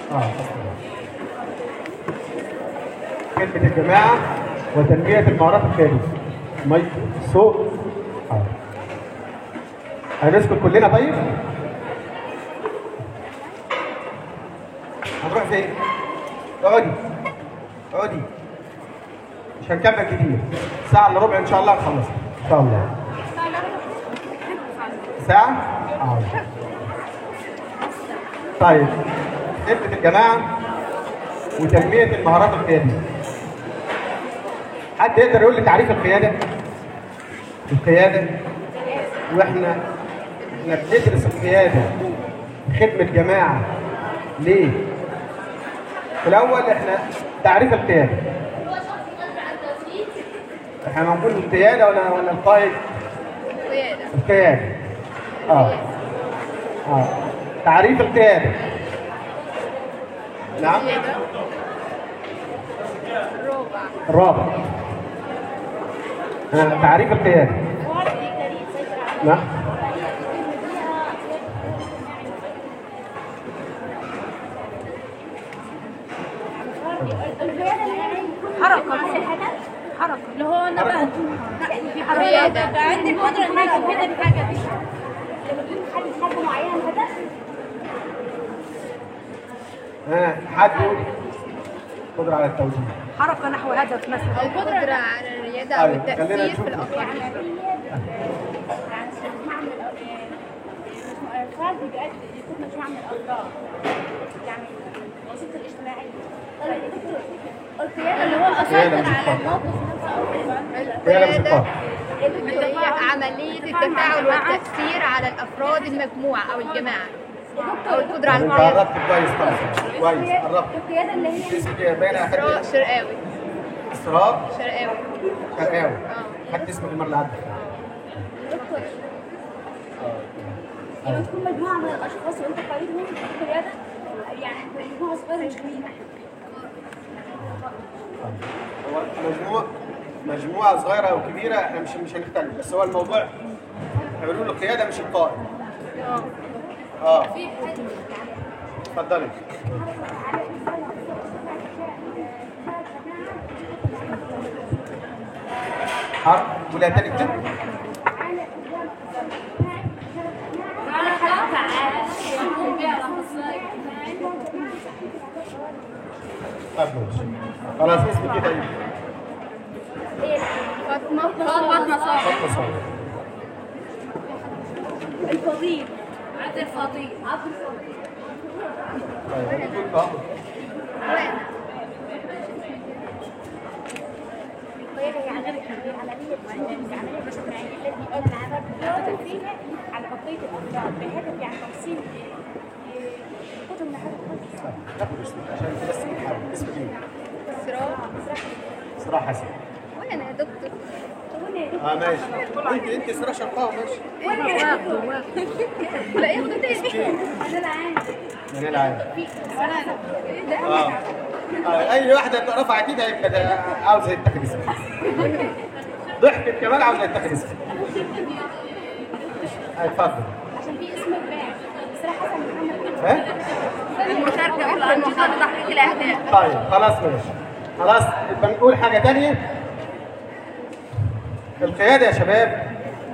اه خدمة الجماعة وتنمية المهارات القيادية مايك صوت اه هنسكت كلنا طيب؟ هنروح فين؟ اقعدي اقعدي مش هنكمل كتير ساعة الا ربع ان شاء الله نخلص ان شاء الله ساعة؟ اه طيب خدمة الجماعة وتنمية المهارات القيادية حد يقدر يقول لي تعريف القيادة؟ القيادة واحنا احنا بندرس القيادة خدمة جماعة ليه؟ في الأول احنا تعريف القيادة احنا هنقول القيادة ولا ولا القائد؟ قيادة القيادة اه اه تعريف القيادة نعم قيادة رابع الرابع آه. تعريف القيادة نعم حركة حركة اللي هو انا بقى في حركة قيادة. عندي قدرة ان انا افيدها بحاجة دي لما تكون محدد حاجه معينه الهدف آه. حد يقول قدرة على التوجيه حركة نحو هدف مثلا القدرة على الريادة أو أيوة، خلينا التأثير نشوف. في الآخرين يعني مجموعه من الأ- الفرد بيؤدي يكون مجموعه من الافراد يعني الوسيط الاجتماعي القياده اللي هو القيادة اسيطر مش على القائد. الموقف القيادة مش القيادة القائد هي عملية التفاعل والتأثير على الأفراد المجموعة أو الجماعة أو القدرة على انت القيادة قربت كويس خالص كويس قربت القياده اللي هي اسمك ايه باين إسراء اخدت شرقاوي اسراء شرقاوي شرقاوي خدت اسمك المره اللي عدت لما تكون مجموعه من الاشخاص وانت قائدهم القياده يعني مجموعه صغيره مش كبيره هو مجموعه مجموعه صغيره او كبيره احنا مش مش هنختلف بس هو الموضوع بيقولوا له القياده مش القائد اه اتفضلي حرف ولا تاني كده طب ماشي. خلاص اسمك كده ايه فاطمة فاطمة صالح فاطمه صالح الفضيل عبد الفضيل عبد الفضيل طيب هنقول بقى. القيادة هي عملية هي عملية عملية اجتماعية التي يقوم العمل بقدرة فيها على بقية الأفراد بهدف يعني تحصيل قدر من هذا ناخد اسمك عشان بس نحاول اسمك ايه؟ إسراء اسراء حسن وأنا يا دكتور اه ماشي انت انت اسراء شرقاوي ماشي لا إيه ده تاني من العالم اه آه، اي واحده رفعت ايدها يبقى ده عاوزه يتخذ اسمها ضحكت كمان عاوزه يتخذ اسمها آه، اتفضل عشان في اسم الباع إسراء حسن محمد ها المشاركة في الأنشطة لتحقيق الأهداف طيب خلاص ماشي خلاص يبقى نقول حاجه تانية القياده يا شباب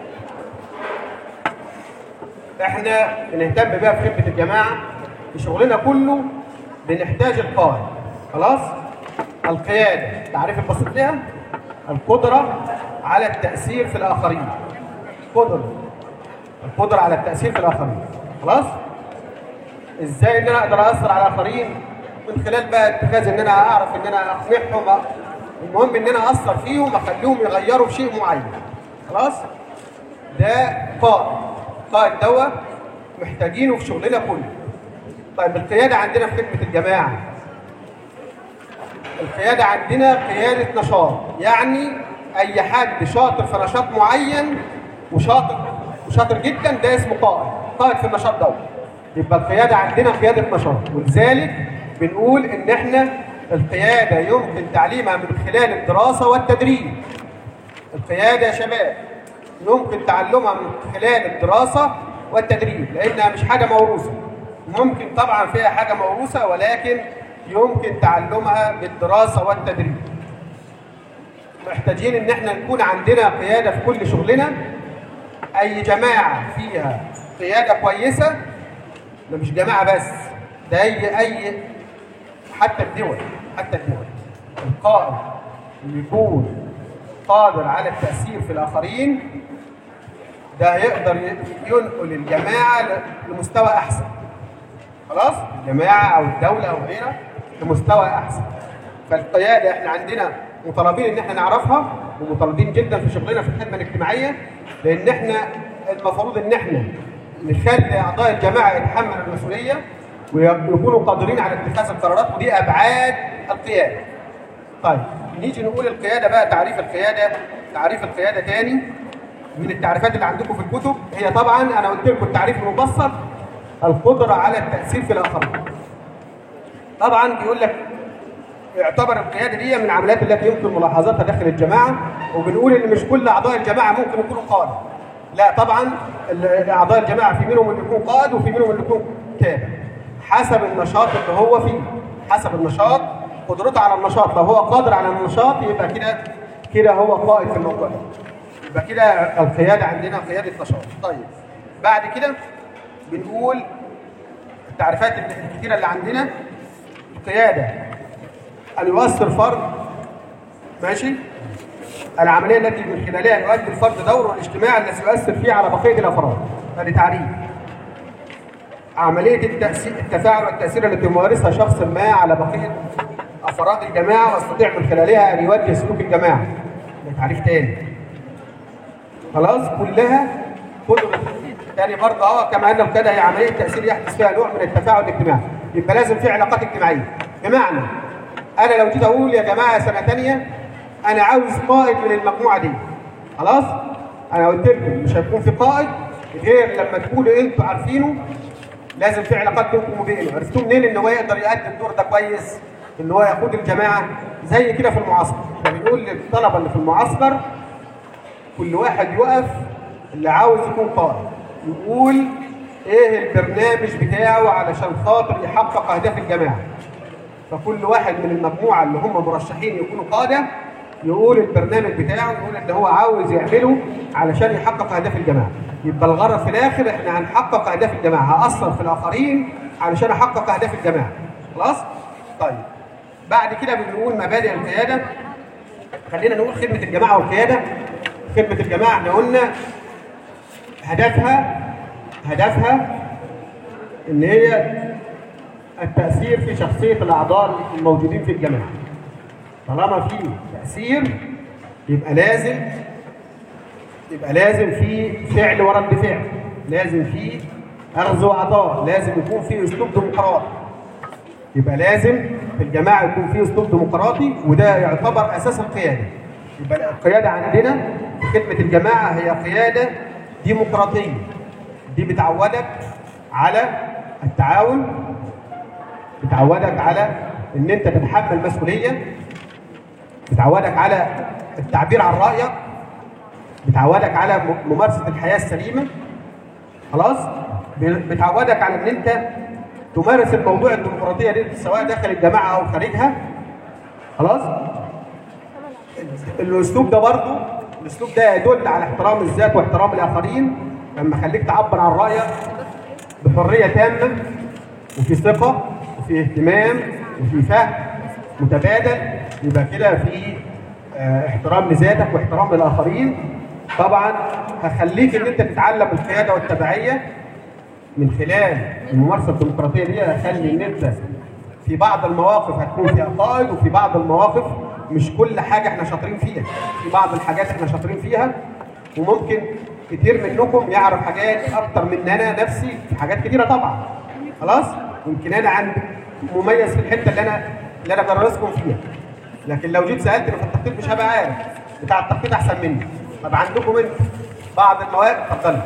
احنا بنهتم بيها في خدمه الجماعه في شغلنا كله بنحتاج القائد خلاص القياده التعريف البسيط لها القدره على التاثير في الاخرين قدره القدره على التاثير في الاخرين خلاص ازاي ان انا اقدر اثر على الاخرين من خلال بقى اتخاذ ان انا اعرف ان انا اقنعهم المهم ان انا اثر فيهم اخليهم يغيروا في شيء معين خلاص ده قائد قائد دوت محتاجينه في شغلنا كله طيب القياده عندنا في خدمه الجماعه القياده عندنا قياده نشاط يعني اي حد شاطر في نشاط معين وشاطر وشاطر جدا ده اسمه قائد قائد في النشاط دوت يبقى القياده عندنا قياده نشاط ولذلك بنقول ان احنا القياده يمكن تعليمها من خلال الدراسه والتدريب القياده يا شباب يمكن تعلمها من خلال الدراسه والتدريب لانها مش حاجه موروثه ممكن طبعا فيها حاجه موروثه ولكن يمكن تعلمها بالدراسه والتدريب محتاجين ان احنا نكون عندنا قياده في كل شغلنا اي جماعه فيها قياده كويسه ده مش جماعه بس ده اي اي حتى الدول حتى الدول القائد اللي يكون قادر على التاثير في الاخرين ده هيقدر ينقل الجماعه ل- لمستوى احسن خلاص الجماعه او الدوله او غيرها لمستوى احسن فالقياده احنا عندنا مطالبين ان احنا نعرفها ومطالبين جدا في شغلنا في الخدمه الاجتماعيه لان احنا المفروض ان احنا نخلي اعضاء الجماعه يتحملوا المسؤوليه ويكونوا قادرين على اتخاذ القرارات ودي ابعاد القياده. طيب نيجي نقول القياده بقى تعريف القياده تعريف القياده تاني من التعريفات اللي عندكم في الكتب هي طبعا انا قلت لكم التعريف المبسط القدره على التاثير في الاخرين. طبعا بيقول لك يعتبر القياده دي من العمليات التي يمكن ملاحظتها داخل الجماعه وبنقول ان مش كل اعضاء الجماعه ممكن يكونوا قاده. لا طبعا ال- اعضاء الجماعه في منهم اللي يكون قائد وفي منهم اللي يكون تابع. حسب النشاط اللي هو فيه حسب النشاط قدرته على النشاط لو هو قادر على النشاط يبقى كده كده هو قائد في الموضوع ده. يبقى كده القياده عندنا قياده نشاط. طيب بعد كده بنقول التعريفات الكتيره اللي عندنا القياده أن يؤثر فرد ماشي العملية التي من خلالها يؤدي الفرد دوره الاجتماعي الذي يؤثر فيه على بقية الأفراد هذه تعريف عملية التأثير التفاعل والتأثير التي يمارسها شخص ما على بقية أفراد الجماعة ويستطيع من خلالها أن يوجه سلوك الجماعة ده تعريف تاني خلاص كلها قدرة تاني برضه اه كما ان القياده هي عمليه تاثير يحدث فيها نوع من التفاعل الاجتماعي يبقى لازم في علاقات اجتماعيه بمعنى انا لو جيت اقول يا جماعه سنه ثانيه انا عاوز قائد من المجموعه دي خلاص انا قلت لكم مش هيكون في قائد غير لما تكونوا انتوا عارفينه لازم في علاقات بينكم وبينه عرفتوا منين ان هو يقدر يؤدي الدور ده كويس ان هو يقود الجماعه زي كده في المعسكر احنا بنقول للطلبه اللي في المعسكر كل واحد يقف اللي عاوز يكون قائد يقول ايه البرنامج بتاعه علشان خاطر يحقق اهداف الجماعه فكل واحد من المجموعه اللي هم مرشحين يكونوا قاده يقول البرنامج بتاعه يقول اللي هو عاوز يعمله علشان يحقق اهداف الجماعه يبقى الغرض في الاخر احنا هنحقق اهداف الجماعه هاثر في الاخرين علشان احقق اهداف الجماعه خلاص طيب بعد كده بنقول مبادئ القياده خلينا نقول خدمه الجماعه والقياده خدمه الجماعه احنا قلنا هدفها هدفها ان هي التأثير في شخصية الأعضاء الموجودين في الجماعة. طالما في تأثير يبقى لازم يبقى لازم في فعل ورد فعل، لازم في أخذ وعطاء، لازم يكون في أسلوب ديمقراطي. يبقى لازم في الجماعة يكون في أسلوب ديمقراطي وده يعتبر أساس القيادة. يبقى القيادة عندنا في خدمة الجماعة هي قيادة ديمقراطية. دي بتعودك على التعاون بتعودك على ان انت تتحمل مسؤوليه بتعودك على التعبير عن رايك بتعودك على م- ممارسه الحياه السليمه خلاص ب- بتعودك على ان انت تمارس الموضوع الديمقراطيه دي سواء داخل الجماعه او خارجها خلاص الاسلوب ده برضه الاسلوب ده يدل على احترام الذات واحترام الاخرين لما خليك تعبر عن رايك بحريه تامه وفي ثقه وفي اهتمام وفي فهم متبادل يبقى كده في آه، احترام لذاتك واحترام للاخرين طبعا هخليك ان انت تتعلم القياده والتبعيه من خلال الممارسه الديمقراطيه دي هخلي ان انت في بعض المواقف هتكون فيها قائد وفي بعض المواقف مش كل حاجه احنا شاطرين فيها في بعض الحاجات احنا شاطرين فيها وممكن كتير منكم يعرف حاجات اكتر من انا نفسي في حاجات كتيره طبعا خلاص يمكن انا عندي مميز في الحته اللي انا اللي انا بدرسكم فيها لكن لو جيت سالتني في التخطيط مش هبقى عارف بتاع التخطيط احسن مني طب عندكم انتوا بعض المواد اتفضلوا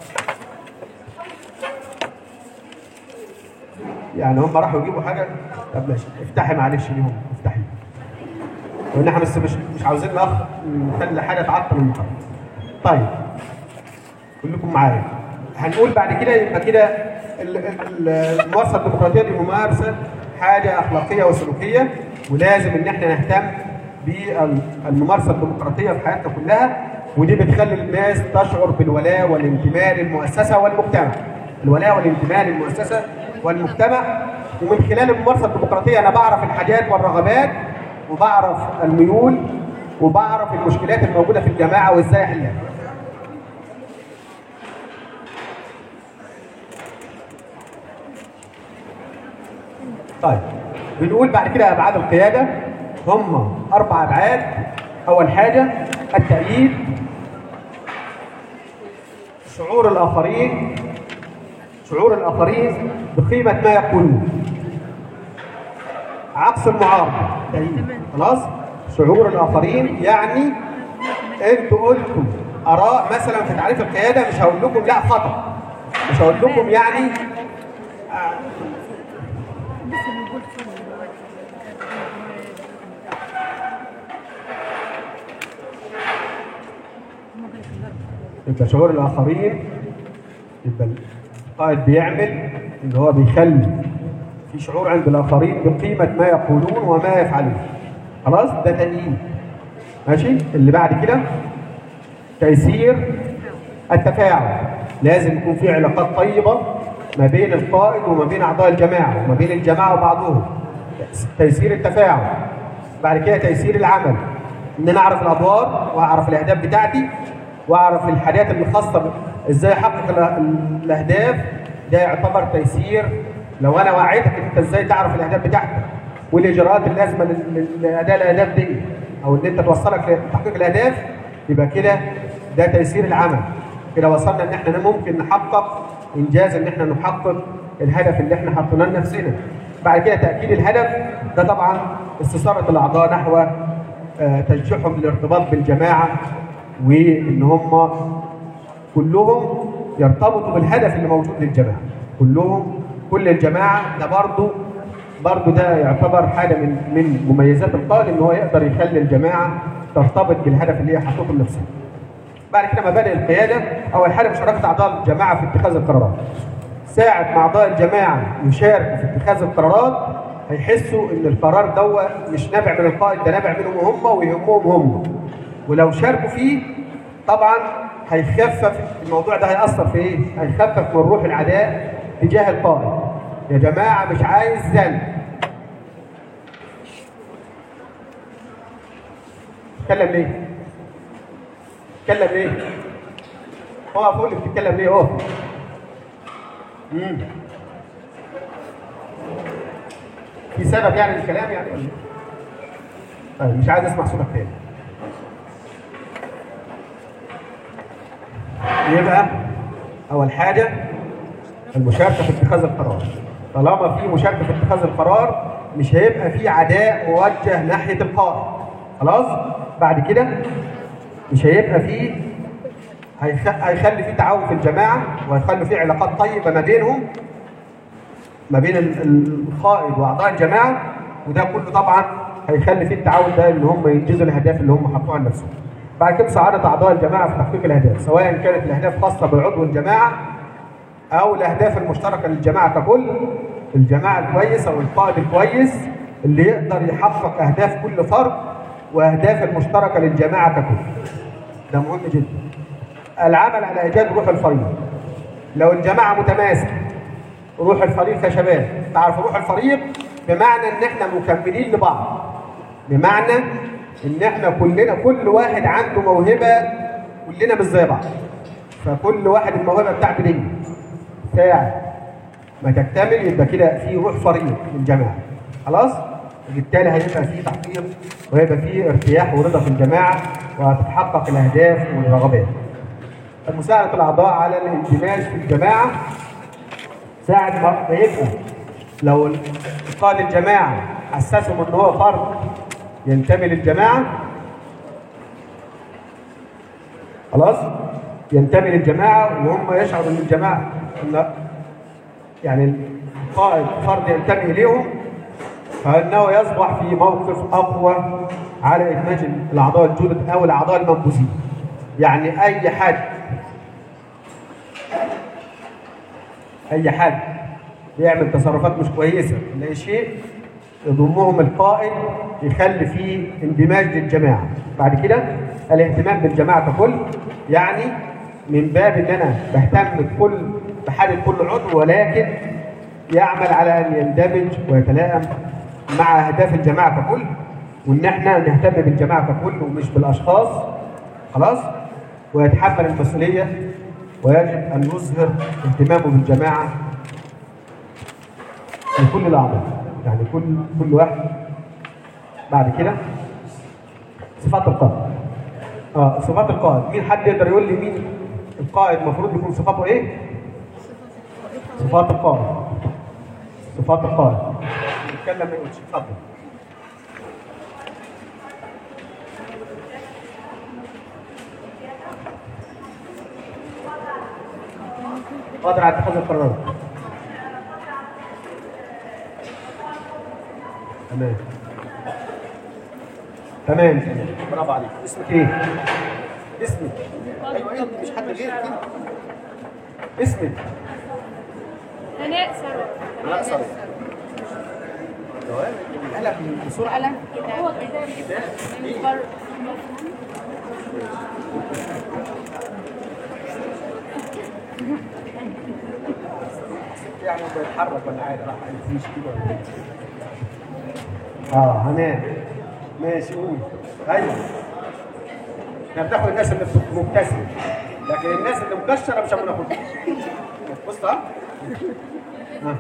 يعني هم راحوا يجيبوا حاجه طب ماشي افتحي معلش ليهم افتحي لان احنا بس مش مش عاوزين نأخ- نخلي حاجه تعطل المحاضره طيب كلكم معايا هنقول بعد كده يبقى كده ال- ال- الممارسه الديمقراطيه دي ممارسه حاجه اخلاقيه وسلوكيه ولازم ان احنا نهتم بالممارسه الديمقراطيه في حياتنا كلها ودي بتخلي الناس تشعر بالولاء والانتماء للمؤسسه والمجتمع. الولاء والانتماء للمؤسسه والمجتمع ومن خلال الممارسه الديمقراطيه انا بعرف الحاجات والرغبات وبعرف الميول وبعرف المشكلات الموجوده في الجماعه وازاي احلها. طيب بنقول بعد كده ابعاد القياده هم اربع ابعاد اول حاجه التأييد شعور الاخرين شعور الاخرين بقيمه ما يقولون عكس المعارضه تأييد خلاص شعور الاخرين يعني انتوا قلتوا اراء مثلا في تعريف القياده مش هقول لكم لا خطا مش هقول لكم يعني يبقى شعور الاخرين يبقى القائد بيعمل ان هو بيخلي في شعور عند الاخرين بقيمه ما يقولون وما يفعلون خلاص ده تأييد ماشي اللي بعد كده تيسير التفاعل لازم يكون في علاقات طيبه ما بين القائد وما بين اعضاء الجماعه وما بين الجماعه وبعضهم تيسير التفاعل بعد كده تيسير العمل ان انا اعرف الادوار واعرف الاهداف بتاعتي واعرف الحاجات اللي خاصه ب- ازاي احقق ال- الاهداف ده يعتبر تيسير لو انا وعيتك انت ازاي تعرف الاهداف بتاعتك والاجراءات اللازمه لل- لاداء الاهداف دي او ان انت توصلك لتحقيق الاهداف يبقى كده ده تيسير العمل كده وصلنا ان احنا ممكن نحقق انجاز ان احنا نحقق الهدف اللي احنا حطيناه لنفسنا بعد كده تاكيد الهدف ده طبعا استثاره الاعضاء نحو آه، تشجيعهم للارتباط بالجماعه وان هم كلهم يرتبطوا بالهدف اللي موجود للجماعه كلهم كل الجماعه ده برضه برضه ده يعتبر حاجه من من مميزات القائد ان هو يقدر يخلي الجماعه ترتبط بالهدف اللي هي حاطته لنفسها. بعد كده مبادئ القياده اول حاجه مشاركه اعضاء الجماعه في اتخاذ القرارات. ساعة ما اعضاء الجماعه يشاركوا في اتخاذ القرارات هيحسوا ان القرار ده مش نابع من القائد ده نابع منهم هم ويهمهم هم. ولو شاركوا فيه طبعا هيخفف الموضوع ده هيأثر في ايه؟ هيخفف من روح العداء تجاه القائد. يا جماعه مش عايز زن. تتكلم ليه؟ تتكلم ليه؟ اقف قول لي بتتكلم ليه اقف. امم في سبب يعني للكلام يعني ولا إيه؟ طيب مش عايز اسمع صوتك تاني. يبقى اول حاجه المشاركه في اتخاذ القرار طالما في مشاركه في اتخاذ القرار مش هيبقى في عداء موجه ناحيه القائد خلاص بعد كده مش هيبقى في هيخ... هيخلي في تعاون في الجماعه وهيخلي في علاقات طيبه ما بينهم ما بين ال- القائد واعضاء الجماعه وده كله طبعا هيخلي في التعاون ده ان هم ينجزوا الاهداف اللي هم حطوها لنفسهم. بعد كده سعاده اعضاء الجماعه في تحقيق الاهداف سواء كانت الاهداف خاصه بعضو الجماعه او الاهداف المشتركه للجماعه ككل الجماعه الكويس او القائد الكويس اللي يقدر يحقق اهداف كل فرد واهداف المشتركه للجماعه ككل. ده مهم جدا. العمل على ايجاد روح الفريق. لو الجماعه متماسكه روح الفريق يا شباب تعرف روح الفريق بمعنى ان احنا مكملين لبعض بمعنى ان احنا كلنا كل واحد عنده موهبه كلنا مش زي بعض فكل واحد الموهبه بتاعته دي ساعه ما تكتمل يبقى كده في روح فريق للجماعه خلاص وبالتالي هيبقى في تحقيق وهيبقى في ارتياح ورضا في الجماعه وهتتحقق الاهداف والرغبات مساعده الاعضاء على الاندماج في الجماعه ساعة ما ما يبقى لو قائد الجماعة حسسهم ان هو فرد ينتمي للجماعة خلاص ينتمي للجماعة وهم يشعروا ان الجماعة ان يعني القائد فرد ينتمي اليهم فانه يصبح في موقف اقوى على ادماج الاعضاء الجدد او الاعضاء المنبوذين يعني اي حد اي حد بيعمل تصرفات مش كويسه ولا اي شيء يضمهم القائد يخلي فيه اندماج للجماعه بعد كده الاهتمام بالجماعه ككل يعني من باب ان انا بهتم بكل بحاله كل عضو ولكن يعمل على ان يندمج ويتلائم مع اهداف الجماعه ككل وان احنا نهتم بالجماعه ككل ومش بالاشخاص خلاص ويتحمل المسؤوليه ويجب ان يظهر اهتمامه بالجماعه لكل الاعضاء يعني كل كل واحد بعد كده صفات القائد اه صفات القائد مين حد يقدر يقول لي مين القائد المفروض يكون صفاته ايه صفات القائد صفات القائد نتكلم ما يقولش اتفضل قادر على اتخاذ القرارات تمام تمام تمام برافو عليك اسمك ايه؟ اسمك ايوه انت مش حد غيرك انت اسمك هناء ثروت لا صار قلم بسرعه قلم هو كده من بره يعني بيتحرك ولا حاجه راح مفيش كده ولا إيه؟ اه هنام ماشي قول ايوه احنا بناخد الناس اللي بت- مبتسمه لكن الناس اللي مكشره مش هناخدها بص ها ها.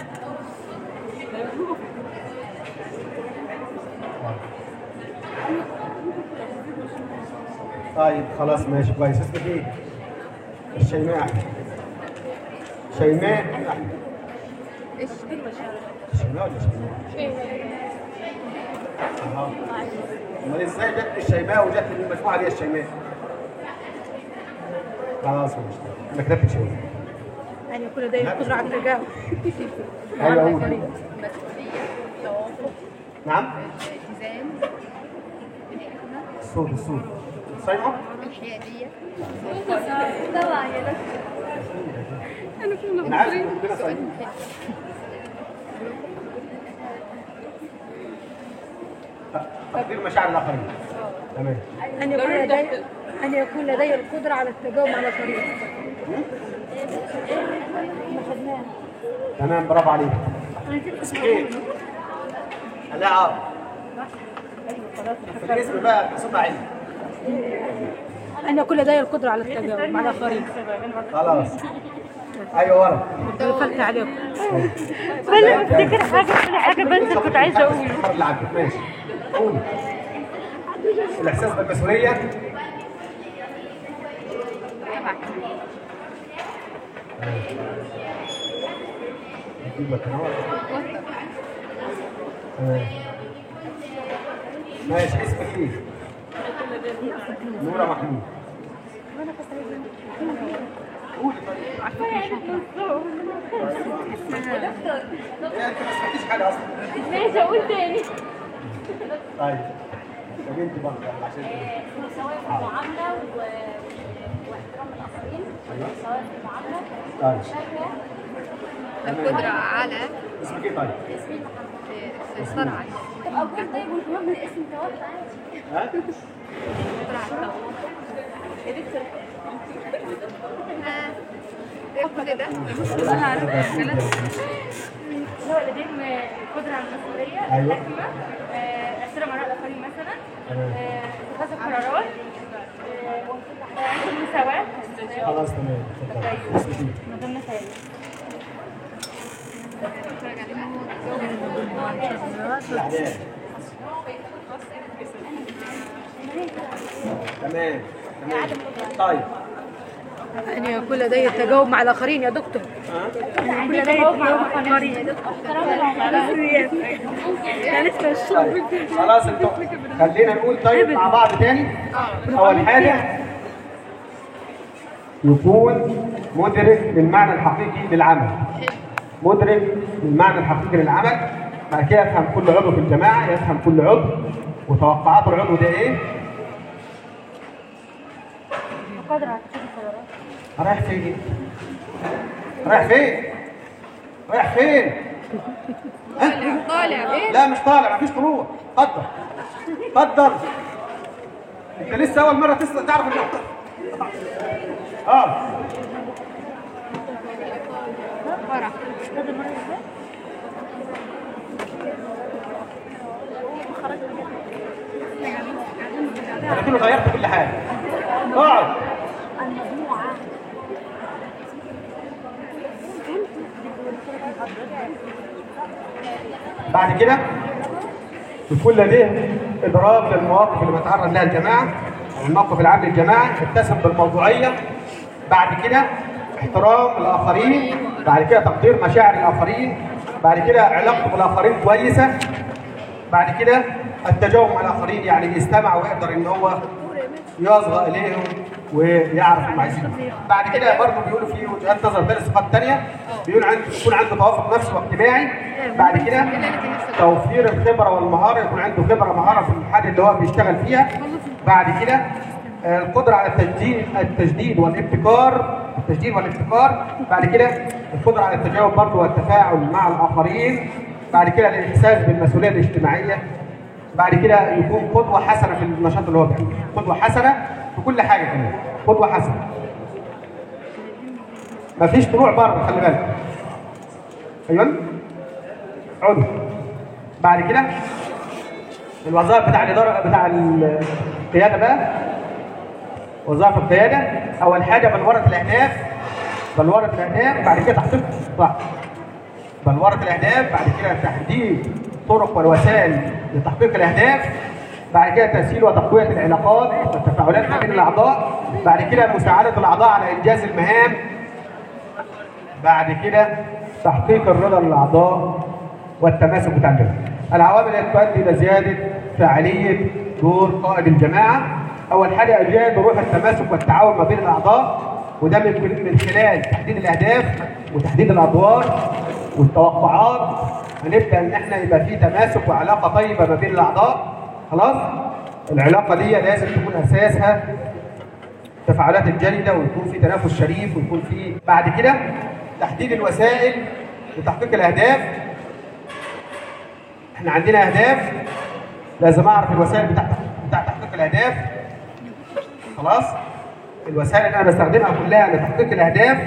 طيب خلاص ماشي كويس اسمك ايه؟ الشيماء احمد شيماء احمد ايش الشيماء ولا شيماء؟ اها امال ازاي جت الشيماء وجت المجموعه دي الشيماء؟ خلاص ماشي انا كتبت شيماء أن يكون لديه القدرة على التجاوب ايوه قول مسؤولية توافق نعم التزام الحكمة الصوت الصوت صايمه؟ الحيادية انا عارف ان كلنا صايمين تقدير مشاعر الاخرين تمام أن يكون لدي أن يكون لدي القدرة على التجاوب على طريق تمام برافو عليك اسمك ايه؟ لا عارف في الاسم بقى صوت عالي أن يكون لدي القدرة على التجاوب مع الآخرين خلاص ايوه ورا قفلت عليكم كل ما افتكر حاجه كل حاجه بنسى كنت عايزه اقول اللي عندك ماشي قول الاحساس بالمسؤوليه أجيب لك أنا. تمام. ماشي اسمك ايه؟ نورة محمود قولي طيب إيه، انت ما سمعتيش حاجه اصلا ماشي أقول تاني طيب يا بنتي بقى عشان مساواة في المعاملة و... واحترام الآخرين مساواة في المعاملة طيب شكوى القدرة على اسمك ايه طيب؟ الصرع طب أقول طيب واهتمام بالاسم توقع عادي ها؟ القدرة على التوافق آه، ايه كل ده؟ هو لديهم القدرة على المسؤولية أيوة. الحكمة آه، احترام آراء الآخرين مثلا تمام. آه، اتخاذ القرارات آه، عندهم مساواة خلاص تمام اتفضل. اسمك ايه؟ من ضمن خيالي بتفرج عليه وهو بيجاوب. الاعداد تمام تمام طيب أن يكون لدي التجاوب مع الآخرين يا دكتور ها؟ أن يكون لدي التجاوب مع الآخرين أنا لسه الشغل طيب خلاص انتوا خلينا نقول طيب مع بعض تاني اول حاجه يكون مدرك للمعنى الحقيقي للعمل مدرك للمعنى الحقيقي للعمل بعد كده يفهم كل عضو في الجماعه يفهم كل عضو وتوقعات العضو ده ايه قادر على اتخاذ القرارات رايح فين رايح فين رايح فين؟ طالع طالع ايه لا مش طالع مفيش طلوع اتفضل اتفضل انت لسه اول مره تسال تعرف ان اه فرح انا كله غيرت كل حاجه اقعد بعد كده يكون لديه ادراك للمواقف اللي بيتعرض لها الجماعه الموقف العام للجماعه يتسم بالموضوعيه بعد كده احترام الاخرين بعد كده تقدير مشاعر الاخرين بعد كده علاقته بالاخرين كويسه بعد كده التجاوب مع الاخرين يعني يستمع ويقدر ان هو يصغى اليهم ويعرف هم عايزين إيه. بعد كده برضه بيقولوا في وجهات نظر ثلاث صفات ثانيه بيقول عنده يكون عنده توافق نفسي واجتماعي بعد كده توفير الخبره والمهاره يكون عنده خبره مهاره في الحاجه اللي هو بيشتغل فيها بعد كده آه، القدره على التجديد التجديد والابتكار التجديد والابتكار بعد كده القدره على التجاوب برضه والتفاعل مع الاخرين بعد كده الاحساس بالمسؤوليه الاجتماعيه بعد كده يكون قدوه حسنه في النشاط اللي هو بيعمله قدوه حسنه في كل حاجه كمان قدوه حسنه مفيش طلوع بره خلي بالك ايوه عضو بعد كده الوظائف بتاع الاداره بتاع القياده بقى وظائف القياده اول حاجه بلوره الاهداف بلوره الاهداف بعد كده تحقيق صح بلوره الاهداف بعد كده تحديد الطرق والوسائل لتحقيق الاهداف بعد كده تسهيل وتقويه العلاقات والتفاعلات ما بين الاعضاء بعد كده مساعده الاعضاء على انجاز المهام بعد كده تحقيق الرضا للاعضاء والتماسك بتاع الجماعه. العوامل اللي تؤدي الى زياده فاعليه دور قائد الجماعه اول حاجه ايجاد روح التماسك والتعاون ما بين الاعضاء وده من من خلال تحديد الاهداف وتحديد الادوار والتوقعات هنبدا ان احنا يبقى في تماسك وعلاقه طيبه ما بين الاعضاء خلاص العلاقه دي لازم تكون اساسها التفاعلات الجيده ويكون في تنافس شريف ويكون في بعد كده تحديد الوسائل لتحقيق الاهداف احنا عندنا اهداف لازم اعرف الوسائل بتاع بتاع تحقيق الاهداف خلاص الوسائل اللي انا بستخدمها كلها لتحقيق الاهداف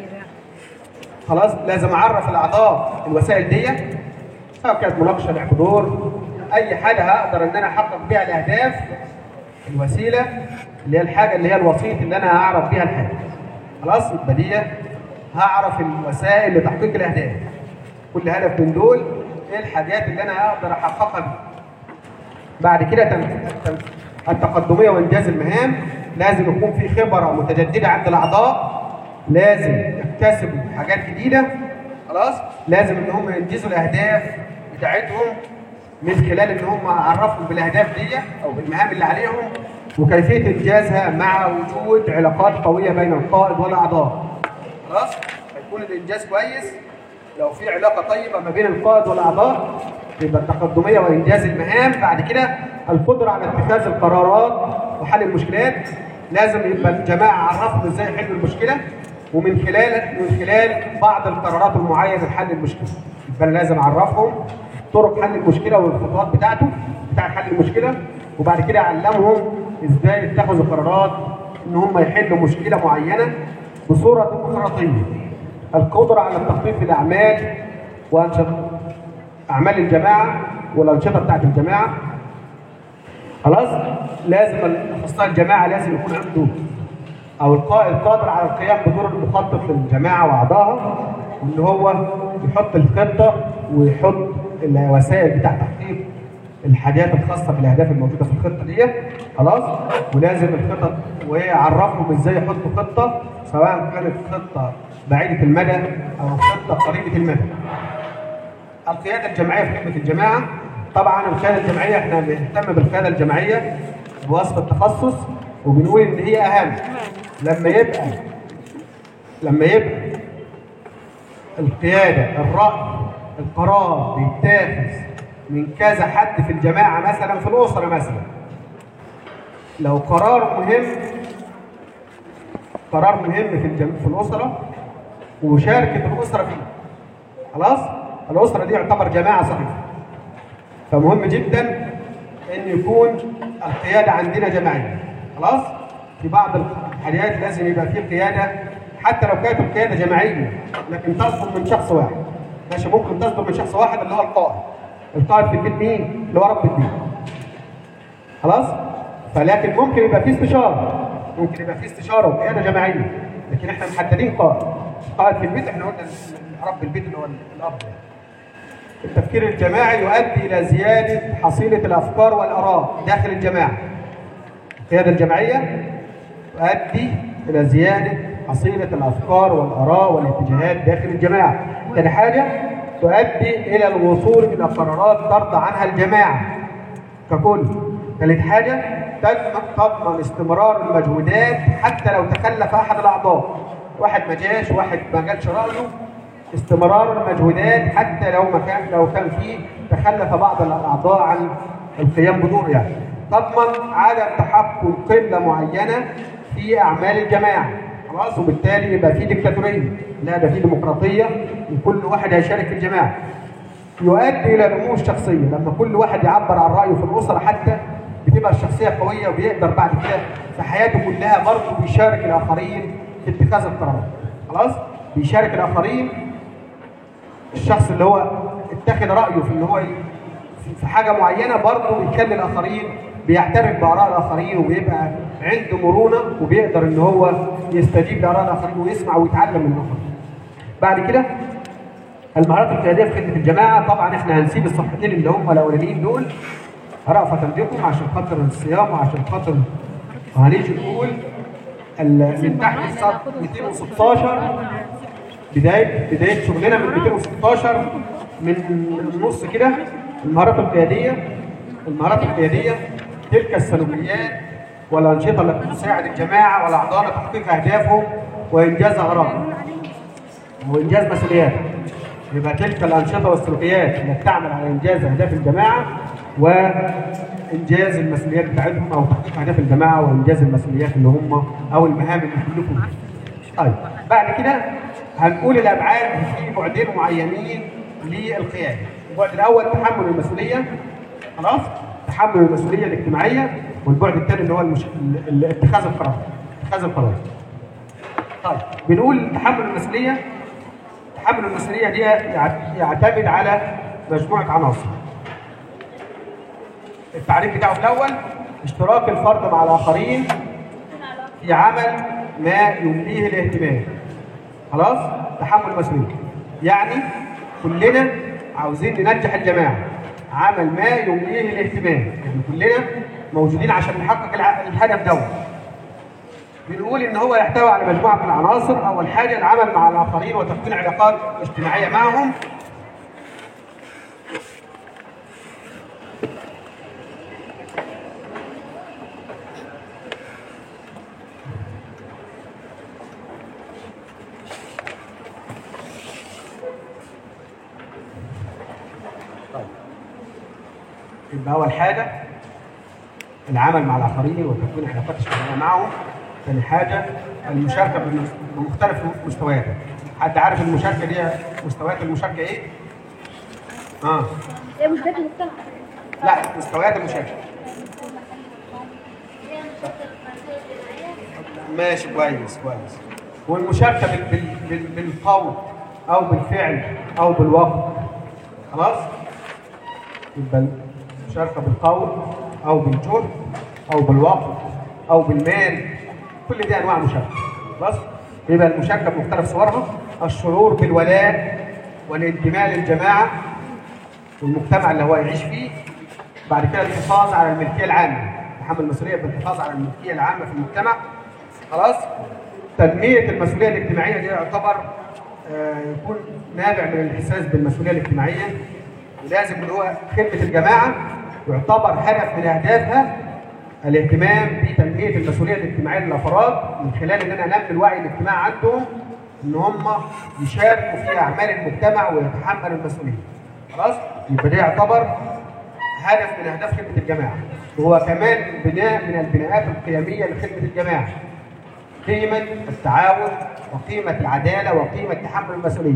خلاص لازم اعرف الاعضاء الوسائل دي سواء كانت مناقشه لعب دور اي حاجه هقدر ان انا احقق بيها الاهداف الوسيله اللي هي الحاجه اللي هي الوسيط اللي انا هعرف بيها الحاجه خلاص يبقى دي هعرف الوسائل لتحقيق الاهداف كل هدف من دول ايه الحاجات اللي انا اقدر احققها بيها بعد كده تم- تم- التقدميه وانجاز المهام لازم يكون في خبره متجدده عند الاعضاء لازم يكتسبوا حاجات جديده خلاص لازم ان هم ينجزوا الاهداف بتاعتهم من خلال ان هم اعرفهم بالاهداف دي او بالمهام اللي عليهم وكيفيه انجازها مع وجود علاقات قويه بين القائد والاعضاء خلاص هيكون الانجاز كويس لو في علاقه طيبه ما بين القائد والاعضاء يبقى التقدميه وانجاز المهام بعد كده القدره على اتخاذ القرارات وحل المشكلات لازم يبقى الجماعه عرفهم ازاي يحلوا المشكله ومن خلال من خلال بعض القرارات المعينه لحل المشكله يبقى أنا لازم اعرفهم طرق حل المشكله والخطوات بتاعته بتاع حل المشكله وبعد كده اعلمهم ازاي يتخذوا قرارات ان هم يحلوا مشكله معينه بصوره ديمقراطيه القدره على التخطيط في الاعمال وانشطه اعمال الجماعه والانشطه بتاعت الجماعه خلاص لازم اخصائي الجماعه لازم يكون عنده او القائد قادر على القيام بدور المخطط للجماعه واعضائها ان هو يحط الخطه ويحط الوسائل بتاع تحقيق الحاجات الخاصه بالاهداف الموجوده في الخطه دي خلاص ولازم الخطط ويعرفهم ازاي يحطوا خطه سواء كانت خطه بعيده المدى او خطه قريبه المدى القياده الجماعيه في خدمه الجماعه طبعا القياده الجماعيه احنا بنهتم بالقياده الجماعيه بوصف التخصص وبنقول ان هي اهم لما يبقى لما يبقى القياده الراي القرار بيتاخذ من كذا حد في الجماعه مثلا في الاسره مثلا لو قرار مهم قرار مهم في الجم... في الاسره وشاركت الاسره فيه خلاص الاسره دي يعتبر جماعه صحيحه فمهم جدا ان يكون القياده عندنا جماعيه خلاص في بعض الحالات لازم يبقى في قياده حتى لو كانت القياده جماعيه لكن تصدر من شخص واحد ماشي ممكن تصدر من شخص واحد اللي هو القائد القائد في البيت مين اللي هو رب البيت خلاص فلكن ممكن يبقى في استشاره ممكن يبقى في استشاره وقياده جماعيه لكن احنا محددين قائد قائد في البيت احنا قلنا رب البيت اللي هو الاب يعني. التفكير الجماعي يؤدي الى زياده حصيله الافكار والاراء داخل الجماعه القياده الجماعيه تؤدي الى زياده حصيله الافكار والاراء والاتجاهات داخل الجماعه ثاني حاجه تؤدي الى الوصول الى قرارات ترضى عنها الجماعه ككل ثالث حاجه تضمن تضمن استمرار المجهودات حتى لو تخلف احد الاعضاء واحد ما جاش واحد ما جالش رايه استمرار المجهودات حتى لو ما كان لو كان فيه تخلف بعض الاعضاء عن القيام بدور يعني تضمن عدم تحكم قله معينه في اعمال الجماعه خلاص وبالتالي يبقى في ديكتاتوريه لا ده في ديمقراطيه وكل واحد هيشارك في الجماعه يؤدي الى نمو الشخصيه لما كل واحد يعبر عن رايه في الاسره حتى بتبقى الشخصيه قويه وبيقدر بعد كده في حياته كلها برضه بيشارك الاخرين في اتخاذ القرارات خلاص بيشارك الاخرين الشخص اللي هو اتخذ رايه في ان هو في حاجه معينه برضه بيكلم الاخرين بيعترف باراء الاخرين وبيبقى عنده مرونه وبيقدر ان هو يستجيب لاراء الاخرين ويسمع ويتعلم من الاخرين. بعد كده المهارات القياديه في خدمه الجماعه طبعا احنا هنسيب الصفحتين اللي هم الاولانيين دول رأفة بكم عشان خاطر الصيام وعشان خاطر وهنيجي نقول ال- من تحت السطر 216 بدايه بدايه شغلنا من 216 من النص كده المهارات القياديه المهارات القياديه تلك السلوكيات والانشطه التي تساعد الجماعه والاعضاء على تحقيق اهدافهم وانجاز اغراضهم وانجاز مسؤولياتهم يبقى تلك الانشطه والسلوكيات التي تعمل على انجاز اهداف الجماعه وانجاز المسؤوليات بتاعتهم او تحقيق اهداف الجماعه وانجاز المسؤوليات اللي هم او المهام اللي كلكم طيب بعد كده هنقول الابعاد في بعدين معينين للقياده البعد الاول تحمل المسؤوليه خلاص تحمل المسؤوليه الاجتماعيه والبعد الثاني اللي هو المش... ال- ال- اتخاذ القرار اتخاذ القرار طيب بنقول تحمل المسؤوليه تحمل المسؤوليه دي يع- يعتمد على مجموعه عناصر التعريف بتاعه الاول اشتراك الفرد مع الاخرين في عمل ما يمليه الاهتمام خلاص تحمل مسؤوليه يعني كلنا عاوزين ننجح الجماعه عمل ما يمليه الاهتمام يعني كلنا موجودين عشان نحقق الع- الهدف دوت بنقول ان هو يحتوي على مجموعه من العناصر اول حاجه العمل مع الاخرين وتكوين علاقات اجتماعيه معهم يبقى اول حاجه العمل مع الاخرين وتكوين علاقات اجتماعيه معهم ثاني حاجه المشاركه بالمس- بمختلف مستوياتها حد عارف المشاركه دي مستويات المشاركه ايه؟ اه ايه مش فاكر المجتمع لا مستويات المشاركه ماشي كويس كويس والمشاركه بال بال بال بالقول او بالفعل او بالوقت خلاص يبقى المشاركه بالقول او بالجهد او بالوقت او بالمال كل دي انواع مشاركه خلاص يبقى المشاركه بمختلف صورها الشعور بالولاء والانتماء للجماعه والمجتمع اللي هو يعيش فيه بعد كده الحفاظ على الملكيه العامه تحمل المسؤوليه بالحفاظ على الملكيه العامه في المجتمع خلاص تنميه المسؤوليه الاجتماعيه دي يعتبر آه، يكون نابع من الاحساس بالمسؤوليه الاجتماعيه ولازم ان هو خدمه الجماعه يعتبر هدف من اهدافها الاهتمام بتنميه المسؤوليه الاجتماعيه للافراد من خلال ان انا انمي الوعي الاجتماعي عندهم ان هم يشاركوا في اعمال المجتمع ويتحملوا المسؤوليه. خلاص؟ يبقى ده يعتبر هدف من اهداف خدمه الجماعه. وهو كمان بناء من البناءات القيميه لخدمه الجماعه. قيمه التعاون وقيمه العداله وقيمه تحمل المسؤوليه.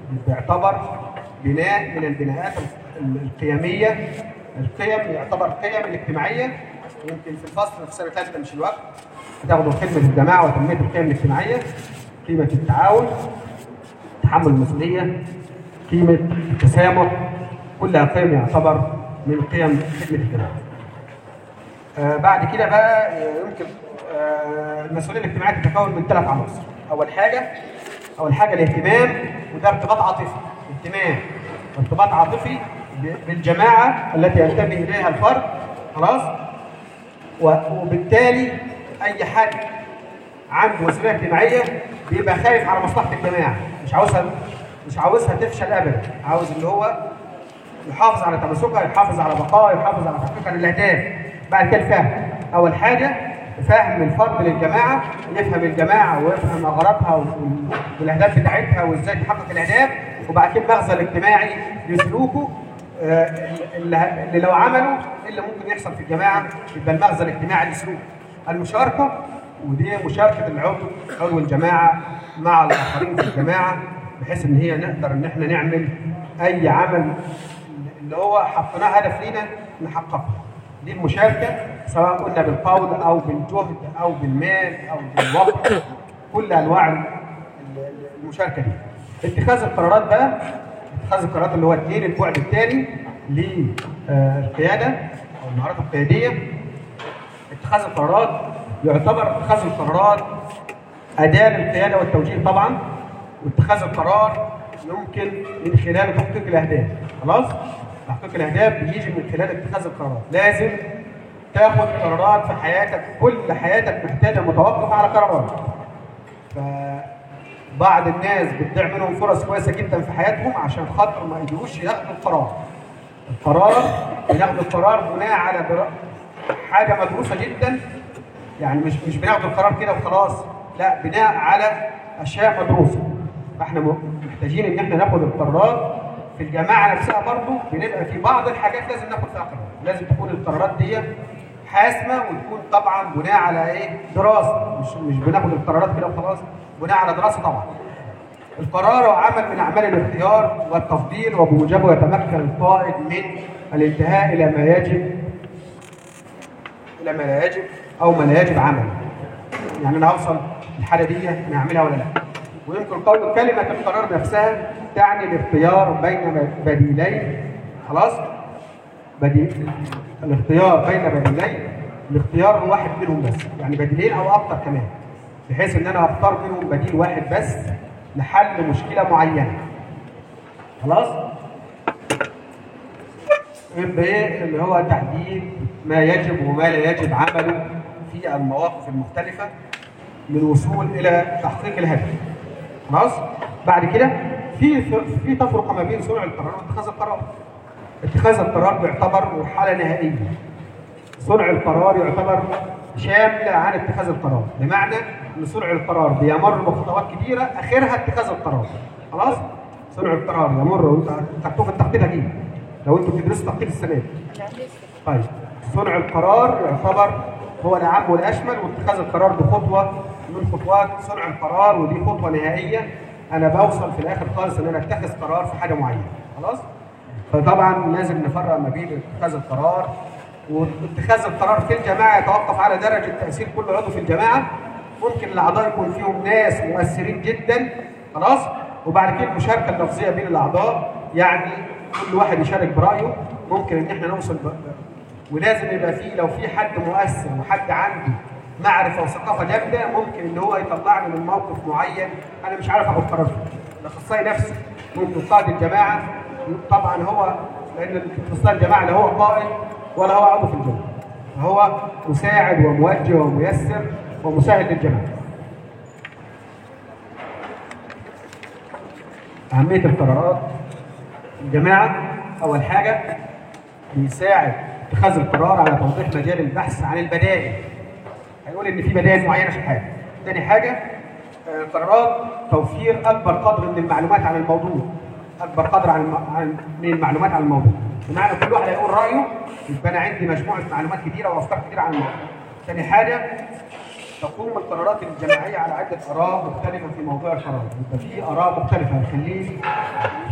بيعتبر بناء من البناءات ال- القيميه القيم يعتبر قيم الاجتماعيه يمكن في الفصل في سنه ثالثه مش الوقت هتاخدوا خدمه الجماعه وتنميه القيم الاجتماعيه قيمه التعاون تحمل المسؤوليه قيمه التسامح كلها قيم يعتبر من قيم خدمه الجماعه آه، بعد كده بقى آه، يمكن آه، المسؤوليه الاجتماعيه تتكون من ثلاث عناصر اول حاجه اول حاجه الاهتمام وده ارتباط عاطفي اهتمام ارتباط عاطفي ب- بالجماعه التي ينتمي اليها الفرد خلاص و- وبالتالي اي حد عنده مسؤوليه اجتماعيه بيبقى خايف على مصلحه الجماعه مش عاوزها مش عاوزها تفشل ابدا عاوز اللي هو يحافظ على تماسكها يحافظ على بقائها يحافظ على تحقيقها للاهداف بعد كده الفهم اول حاجه فهم الفرد للجماعه يفهم الجماعه ويفهم اغراضها وال- والاهداف بتاعتها وازاي تحقق الاهداف وبعد كده المغزى الاجتماعي لسلوكه آه، اللي اللي لو عمله إيه اللي ممكن يحصل في الجماعه يبقى المغزى الاجتماعي لسلوكه المشاركه ودي مشاركه العضو عضو الجماعه مع الاخرين في الجماعه بحيث ان هي نقدر ان احنا نعمل اي عمل اللي هو حطيناه هدف لينا نحققه دي المشاركه سواء قلنا بالقول او بالجهد او بالمال او بالوقت كل انواع ال- ال- المشاركه دي اتخاذ القرارات بقى اتخاذ القرارات اللي هو الدين البعد الثاني للقياده او المهارات القياديه اتخاذ القرارات يعتبر اتخاذ القرارات أداة للقيادة والتوجيه طبعا واتخاذ القرار يمكن من خلال تحقيق الأهداف خلاص تحقيق الأهداف بيجي من خلال اتخاذ القرارات لازم تاخد قرارات في حياتك كل حياتك محتاجة متوقفة على قرارات فبعض الناس بتضيع منهم فرص كويسة جدا في حياتهم عشان خاطر ما يقدروش ياخدوا القرار القرار بناخد القرار بناء على درا... حاجه مدروسه جدا يعني مش مش بناخد القرار كده وخلاص لا بناء على اشياء مدروسه فاحنا م- محتاجين ان احنا ناخد القرارات في الجماعه نفسها برضو بنبقى في بعض الحاجات لازم ناخد فيها قرار لازم تكون القرارات دي حاسمه وتكون طبعا بناء على ايه دراسه مش مش بناخد القرارات كده وخلاص بناء على دراسه طبعا القرار هو عمل من اعمال الاختيار والتفضيل وبموجبه يتمكن القائد من الانتهاء الى ما يجب الى ما لا يجب او ما لا يجب عمله. يعني انا اوصل الحاجه دي انا اعملها ولا لا. ويمكن قول كلمه القرار نفسها تعني الاختيار بين بديلين خلاص؟ بديل الاختيار بين بديلين الاختيار هو واحد منهم بس يعني بديلين او اكتر كمان بحيث ان انا اختار منهم بديل واحد بس لحل مشكله معينه خلاص يبقى ايه اللي هو تحديد ما يجب وما لا يجب عمله في المواقف المختلفه للوصول الى تحقيق الهدف خلاص بعد كده في في تفرقه ما بين صنع القرار واتخاذ القرار اتخاذ القرار بيعتبر مرحله نهائيه صنع القرار يعتبر شامل عن اتخاذ القرار بمعنى ان صنع القرار بيمر بخطوات كبيره اخرها اتخاذ القرار خلاص صنع القرار يمر وانت خدتوه في التخطيط اكيد لو انتوا بتدرسوا تخطيط السنه دي طيب صنع القرار يعتبر هو الاعم والاشمل واتخاذ القرار دي خطوه من خطوات صنع القرار ودي خطوه نهائيه انا بوصل في الاخر خالص ان انا اتخذ قرار في حاجه معينه خلاص فطبعا لازم نفرق ما بين اتخاذ القرار واتخاذ القرار في الجماعه يتوقف على درجه تاثير كل عضو في الجماعه ممكن الاعضاء يكون فيهم ناس مؤثرين جدا خلاص وبعد كده المشاركه اللفظيه بين الاعضاء يعني كل واحد يشارك برايه ممكن ان احنا نوصل ب... ولازم يبقى فيه لو في حد مؤثر وحد عنده معرفه وثقافه جامده ممكن ان هو يطلعني من موقف معين انا مش عارف اخد قرار فيه الاخصائي نفسي ممكن قائد الجماعه طبعا هو لان الاخصائي الجماعه لا هو قائد ولا هو عضو في الجماعه هو مساعد وموجه وميسر ومساعد للجماعه أهمية القرارات الجماعة أول حاجة بيساعد اتخاذ القرار على توضيح مجال البحث عن البدائل هيقول إن في بدائل معينة في الحاجة تاني حاجة آه، القرارات توفير أكبر قدر من المعلومات عن الموضوع أكبر قدر عن الم- عن من المعلومات عن الموضوع بمعنى كل واحد هيقول رأيه يبقى أنا عندي مجموعة معلومات كتيرة وأفكار كتيرة عن الموضوع تاني حاجة تقوم القرارات الجماعية على عدة آراء مختلفة في موضوع القرار، يبقى في آراء مختلفة يخليني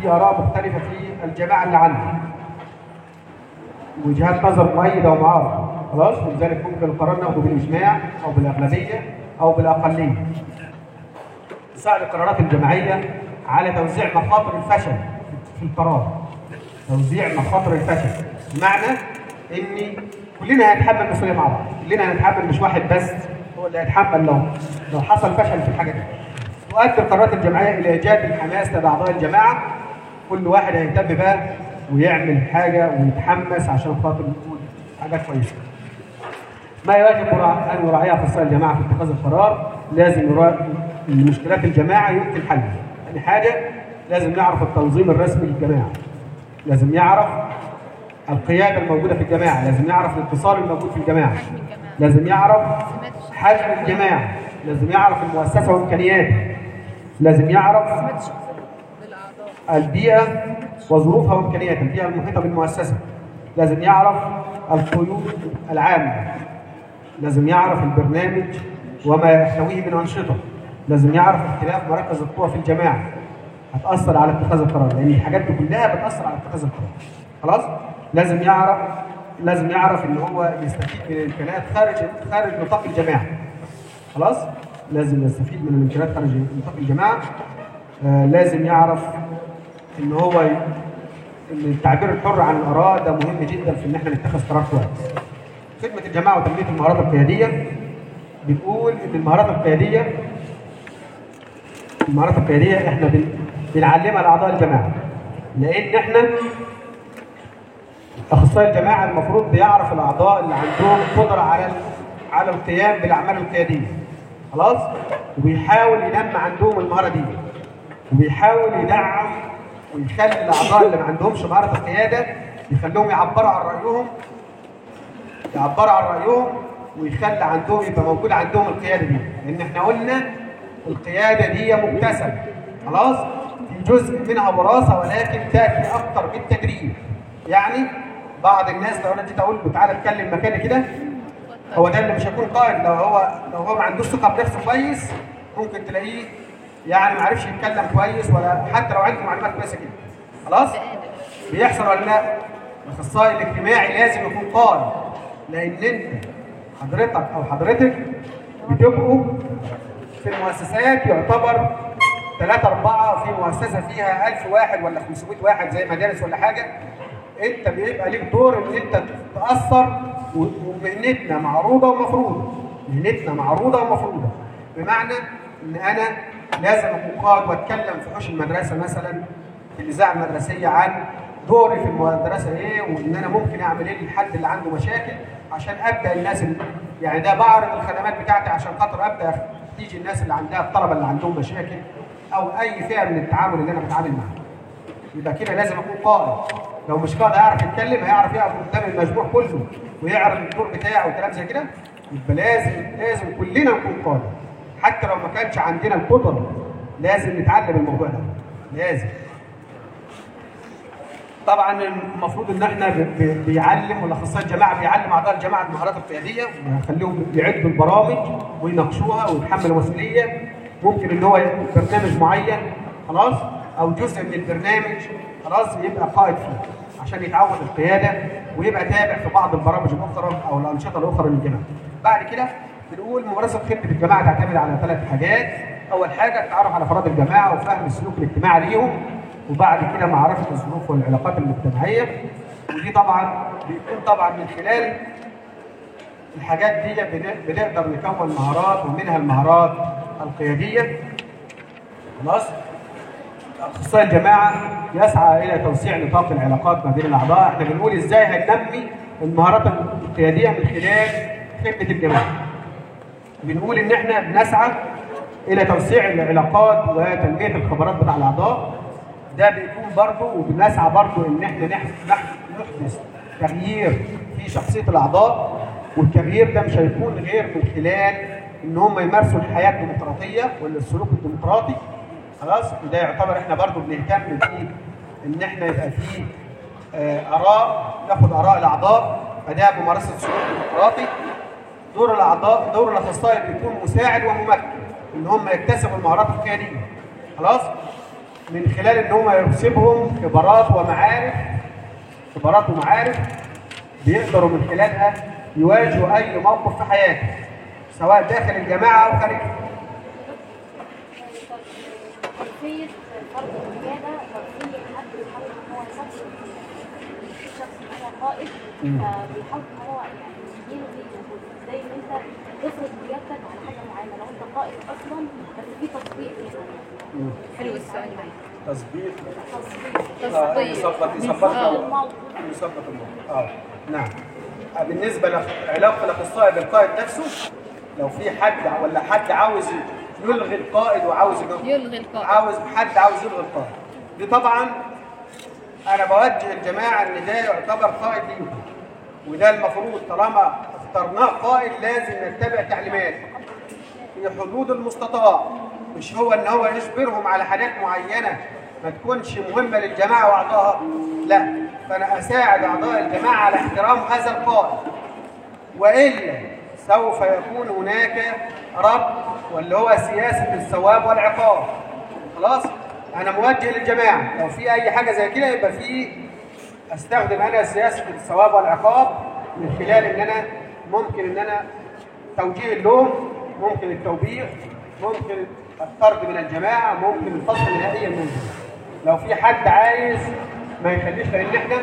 في اراء مختلفه في الجماعه اللي عندي وجهات نظر مؤيده ومعارضه خلاص ولذلك ممكن القرار ناخده بالاجماع او بالاغلبيه او بالاقليه تساعد القرارات الجماعيه على توزيع مخاطر الفشل في القرار توزيع مخاطر الفشل بمعنى ان كلنا هنتحمل مسؤوليه مع بعض كلنا هنتحمل مش واحد بس هو اللي هيتحمل لو لو حصل فشل في الحاجه دي تؤدي القرارات الجماعيه الى ايجاد الحماس لدى اعضاء الجماعه كل واحد هيهتم بقى ويعمل حاجه ويتحمس عشان خاطر يقول حاجات كويسه ما يجب مراع- ان يراعيها اخصائي الجماعه في اتخاذ القرار لازم يراعي مشكلات الجماعه يمكن حلها ثاني حاجه لازم يعرف التنظيم الرسمي للجماعه لازم يعرف القياده الموجوده في الجماعه لازم يعرف الاتصال الموجود في الجماعه لازم يعرف حجم الجماعه لازم يعرف المؤسسه وامكانياتها لازم يعرف البيئه وظروفها وامكانياتها البيئه المحيطه بالمؤسسه لازم يعرف القيود العامه لازم يعرف البرنامج وما يحتويه من انشطه لازم يعرف اختلاف مراكز القوى في الجماعه هتاثر على اتخاذ القرار لان الحاجات دي كلها بتاثر على اتخاذ القرار خلاص لازم يعرف لازم يعرف ان هو يستفيد من الامكانيات خارج خارج نطاق الجماعه خلاص لازم يستفيد من الامكانيات خارج نطاق الجماعه آه لازم يعرف ان هو ي... ان التعبير الحر عن الاراء ده مهم جدا في ان احنا نتخذ قرار كويس خدمه الجماعه وتنميه المهارات القياديه بتقول ان المهارات القياديه المهارات القياديه احنا بن... بنعلمها لاعضاء الجماعه لان احنا اخصائي الجماعه المفروض بيعرف الاعضاء اللي عندهم قدره على على القيام بالاعمال القياديه خلاص وبيحاول ينمي عندهم المهاره دي وبيحاول يدعم ويخلي الاعضاء اللي ما عندهمش مهاره القياده يخليهم يعبروا عن رايهم يعبروا عن رايهم ويخلي عندهم يبقى موجود عندهم القياده دي لان احنا قلنا القياده دي مكتسبه خلاص في جزء منها وراثه ولكن تاتي اكثر بالتدريب يعني بعض الناس لو انا جيت اقول له تعالى اتكلم مكاني كده هو ده اللي مش هيكون قائد لو هو لو هو ما عندوش ثقه بنفسه كويس ممكن تلاقيه يعني ما عرفش يتكلم كويس ولا حتى لو عنده معلومات كويسه كده خلاص بيحصل ولا لا الاخصائي الاجتماعي لازم يكون قائد لان انت حضرتك او حضرتك بتبقوا في المؤسسات يعتبر ثلاثة أربعة في مؤسسة فيها 1000 واحد ولا 500 واحد زي مدارس ولا حاجة أنت بيبقى ليك دور إن أنت تأثر و- ومهنتنا معروضة ومفروضة مهنتنا معروضة ومفروضة بمعنى إن أنا لازم أكون قائد وأتكلم في حوش المدرسة مثلا في الإذاعة المدرسية عن دوري في المدرسة إيه وإن أنا ممكن أعمل إيه للحد اللي عنده مشاكل عشان أبدأ الناس اللي يعني ده بعرض الخدمات بتاعتي عشان خاطر أبدأ تيجي الناس اللي عندها الطلبة اللي عندهم مشاكل أو أي فئة من التعامل اللي أنا بتعامل معاه يبقى كده لازم اكون قائد لو مش قائد هيعرف يتكلم هيعرف يقف قدام المجموع كله ويعرض الدور بتاعه وكلام زي كده يبقى لازم لازم كلنا نكون قاده حتى لو ما كانش عندنا القدره لازم نتعلم الموضوع ده لازم طبعا المفروض ان احنا ب- ب- بيعلم والاخصائي الجماعه بيعلم اعضاء الجماعه المهارات القياديه ويخليهم يعدوا البرامج ويناقشوها ويتحملوا مسؤوليه ممكن ان هو يكون برنامج معين خلاص او جزء من البرنامج خلاص يبقى قائد فيه عشان يتعود القياده ويبقى تابع في بعض البرامج الاخرى او الانشطه الاخرى للجماعه. بعد كده بنقول ممارسه خدمه الجماعه تعتمد على ثلاث حاجات، اول حاجه التعرف على افراد الجماعه وفهم السلوك الاجتماعي ليهم وبعد كده معرفه الظروف والعلاقات المجتمعيه ودي طبعا بيكون طبعا من خلال الحاجات دي بن- بنقدر نكون مهارات ومنها المهارات القياديه خلاص اخصائي الجماعه يسعى الى توسيع نطاق العلاقات ما بين الاعضاء احنا بنقول ازاي هننمي المهارات القياديه من خلال خدمه الجماعه بنقول ان احنا بنسعى الى توسيع العلاقات وتنميه الخبرات بتاع الاعضاء ده بيكون برضه وبنسعى برضه ان احنا نحدث نحدث تغيير في شخصيه الاعضاء والتغيير ده مش هيكون غير من خلال ان هم يمارسوا الحياه الديمقراطيه والسلوك الديمقراطي خلاص وده يعتبر احنا برضه بنهتم بيه ان احنا يبقى فيه آه، اراء ناخد اراء الاعضاء فده ممارسه سلوك ديمقراطي دور الاعضاء دور الاخصائي بيكون مساعد وممكن ان هم يكتسبوا المهارات القياديه خلاص من خلال ان هم يكسبهم خبرات ومعارف خبرات ومعارف بيقدروا من خلالها يواجهوا اي موقف في حياتهم سواء داخل الجماعه او خارجها كيفية فرض القيادة وكيفية حد بيحاول إن هو يخطط الشخص اللي هو قائد آه، بيحاول إن هو يعني يديله بيه وجود زي إن أنت تفرض قيادتك على حاجة معينة لو أنت قائد أصلا بس في تطبيق فيها حلو السؤال ده تظبيط تظبيط يظبط يظبط آه. الموضوع يظبط الموضوع اه نعم آه، بالنسبه لعلاقه الاخصائي بالقائد نفسه لو في حد ولا حد عاوز يلغي القائد وعاوز يلغي يلغي القائد عاوز حد عاوز يلغي القائد دي طبعا انا بوجه الجماعه ان ده يعتبر قائد ليهم وده المفروض طالما اخترناه قائد لازم نتبع تعليماته في حدود المستطاع مش هو ان هو يجبرهم على حاجات معينه ما تكونش مهمه للجماعه واعضائها لا فانا اساعد اعضاء الجماعه على احترام هذا القائد والا سوف يكون هناك رب واللي هو سياسه الثواب والعقاب خلاص انا موجه للجماعه لو في اي حاجه زي كده يبقى في استخدم انا سياسه الثواب والعقاب من خلال ان انا ممكن ان انا توجيه اللوم ممكن التوبيخ ممكن الطرد من الجماعه ممكن الفصل نهائيا منهم لو في حد عايز ما يخليش لان احنا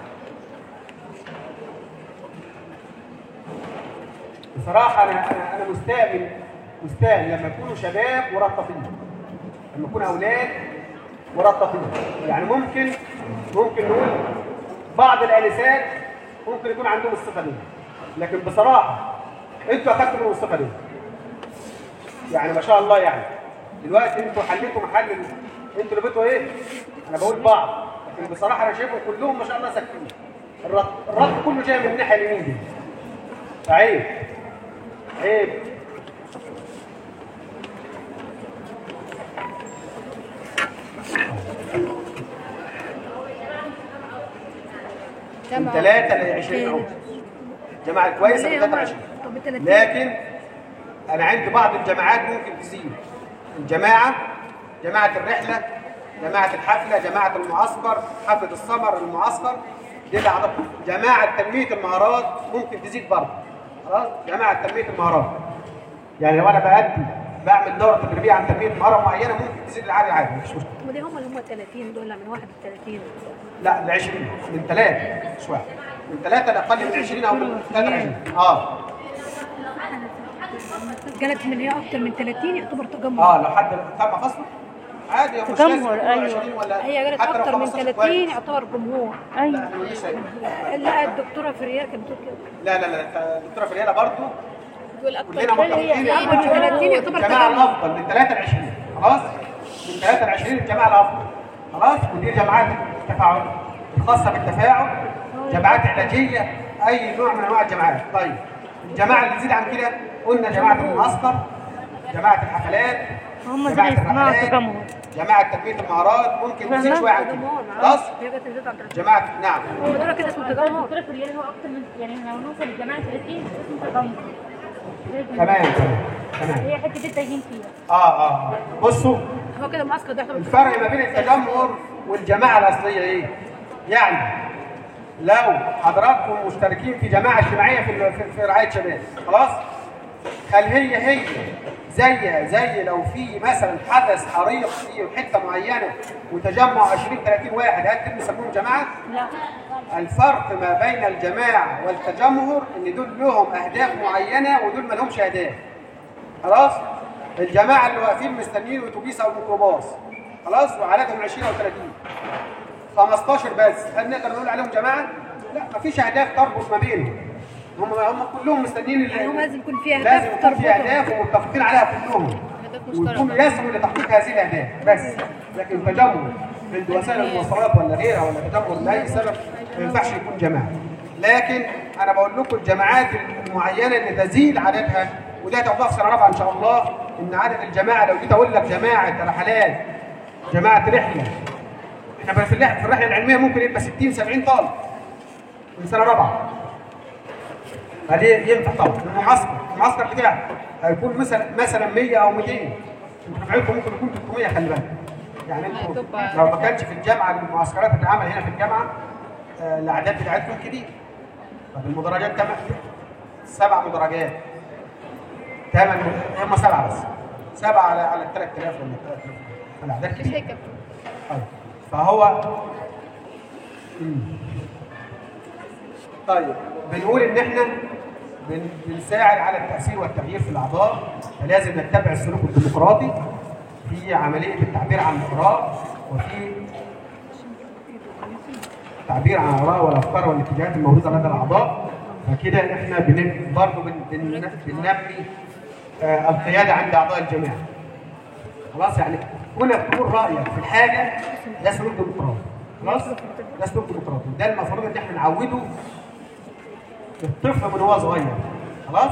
بصراحه انا انا انا مستاء من مستاء لما يكونوا شباب مرطفين لما يكونوا اولاد مرطفين يعني ممكن ممكن نقول بعض الانسات ممكن يكون عندهم الصفه دي لكن بصراحه انتوا اخدتوا منهم الصفه دي يعني ما شاء الله يعني دلوقتي انتوا حليتوا محل ال- انتوا اللي بتوا ايه؟ انا بقول بعض لكن بصراحه انا شايفهم كلهم ما شاء الله ساكتين الرد الرد كله جاي من الناحيه اليمين دي عيب عيب من 3 ل 20 اهو جماعه كويسه من 23 طب التلاتين لكن انا عندي بعض الجماعات ممكن تزيد الجماعه جماعه الرحله جماعه الحفله جماعه المعسكر حفله السمر المعسكر دي اللي أعتقد. جماعه تنميه المهارات ممكن تزيد برضه خلاص جماعه تنميه المهارات يعني لو انا بأدي بعمل دوره تدريبيه عن تنميه مهاره معينه ممكن تزيد العادي عادي مفيش مشكله ودي هم اللي هم 30 دول من 31 لا ل 20 من ثلاثه مش واحد من ثلاثه لاقل من 20 او من 23 اه قالت من هي اكتر من 30 يعتبر تجمع اه لو حد تم فصله عادي مش لازم تجمهر، يكون أيوة. 20 ولا هي قالت حتى لو اكتر من 15 30 كويس. يعتبر جمهور ايوه لا مش هيك. لا الدكتوره فريال كانت بتقول كده لا لا لا الدكتوره فرياله برضه دول اكتر كلنا متفقين اكتر من 30 يعتبر الجماعه تجمع الافضل من 3 ل 20 خلاص من 3 ل 20 الجماعه الافضل خلاص ودي جماعات التفاعل الخاصه بالتفاعل جماعات علاجيه اي نوع من انواع الجماعات طيب الجماعه اللي تزيد عن كده قلنا جماعه المعسكر جماعه الحفلات هم جماعة دول اسمها الرحلات، تجمهر جماعه تنميه المهارات ممكن تزيد فاهمة؟ شويه عن كده جمهور خلاص هي قالت تزيد عن 30 جماعه نعم هم دول كده اسمه تجمع الدكتوره فريال هو اكتر من يعني لو نوصل للجماعه 30 اسمه تجمهر تمام تمام تمام هي حته التهيين فيها اه اه بصوا هو كده معسكر ده يعتبر الفرق ما بين التجمهر والجماعه الاصليه ايه؟ يعني لو حضراتكم مشتركين في جماعه اجتماعيه في في- في رعايه شباب خلاص؟ هل هي هي زي زي لو في مثلا حدث حريق في حته معينه وتجمع 20 30 واحد هل دول بيسموهم جماعه؟ لا الفرق ما بين الجماعه والتجمهر ان دول لهم اهداف معينه ودول ما لهمش اهداف خلاص الجماعه اللي واقفين مستنيين اتوبيس او ميكروباص خلاص وعددهم 20 او 30 15 بس هل نقدر نقول عليهم جماعه لا مفيش اهداف تربط ما بينهم هم هم كلهم مستنيين ال- يعني هم لازم يكون في أهداف لازم يكون في تربطهم. اهداف ومتفقين عليها كلهم أهداف مشتركة. ويكونوا يسعوا لتحقيق هذه الاهداف بس لكن تجمع عند وسائل المواصلات ولا غيرها ولا تجمع لاي سبب ما ينفعش يكون جماعه لكن انا بقول لكم الجماعات المعينه اللي تزيد عددها وده هتاخدوها في سنه رابعه ان شاء الله ان عدد الجماعه لو جيت اقول لك جماعه رحلات جماعه رحله احنا في الرحله في الرحله العلميه ممكن يبقى 60 70 طالب من سنه رابعه هذه ينفع طبعا المعسكر المعسكر بتاعك هيكون مثلا مثلا 100 او 200 انتوا دفعتكم ممكن يكون 300 خلي بالك يعني انتوا لو ما كانش في الجامعه المعسكرات بتتعمل هنا في الجامعه آه، الاعداد بتاعتكم كبير طب المدرجات تم سبع مدرجات ثمان هم سبعه بس سبعه على على 3000 ولا 3000 فالاعداد مش كبيره هيكفي طيب فهو مم. طيب بنقول ان احنا بن- بنساعد على التاثير والتغيير في الاعضاء فلازم نتبع السلوك الديمقراطي في عمليه التعبير عن الاراء وفي التعبير عن الاراء والافكار والاتجاهات الموجوده لدى الاعضاء فكده احنا بن... برضه بن... بن... بننمي آه القياده عند اعضاء الجماعه خلاص يعني كونك تقول رايك في الحاجه ده سلوك ديمقراطي خلاص ده سلوك ديمقراطي ده المفروض ان احنا نعوده الطفل من هو صغير خلاص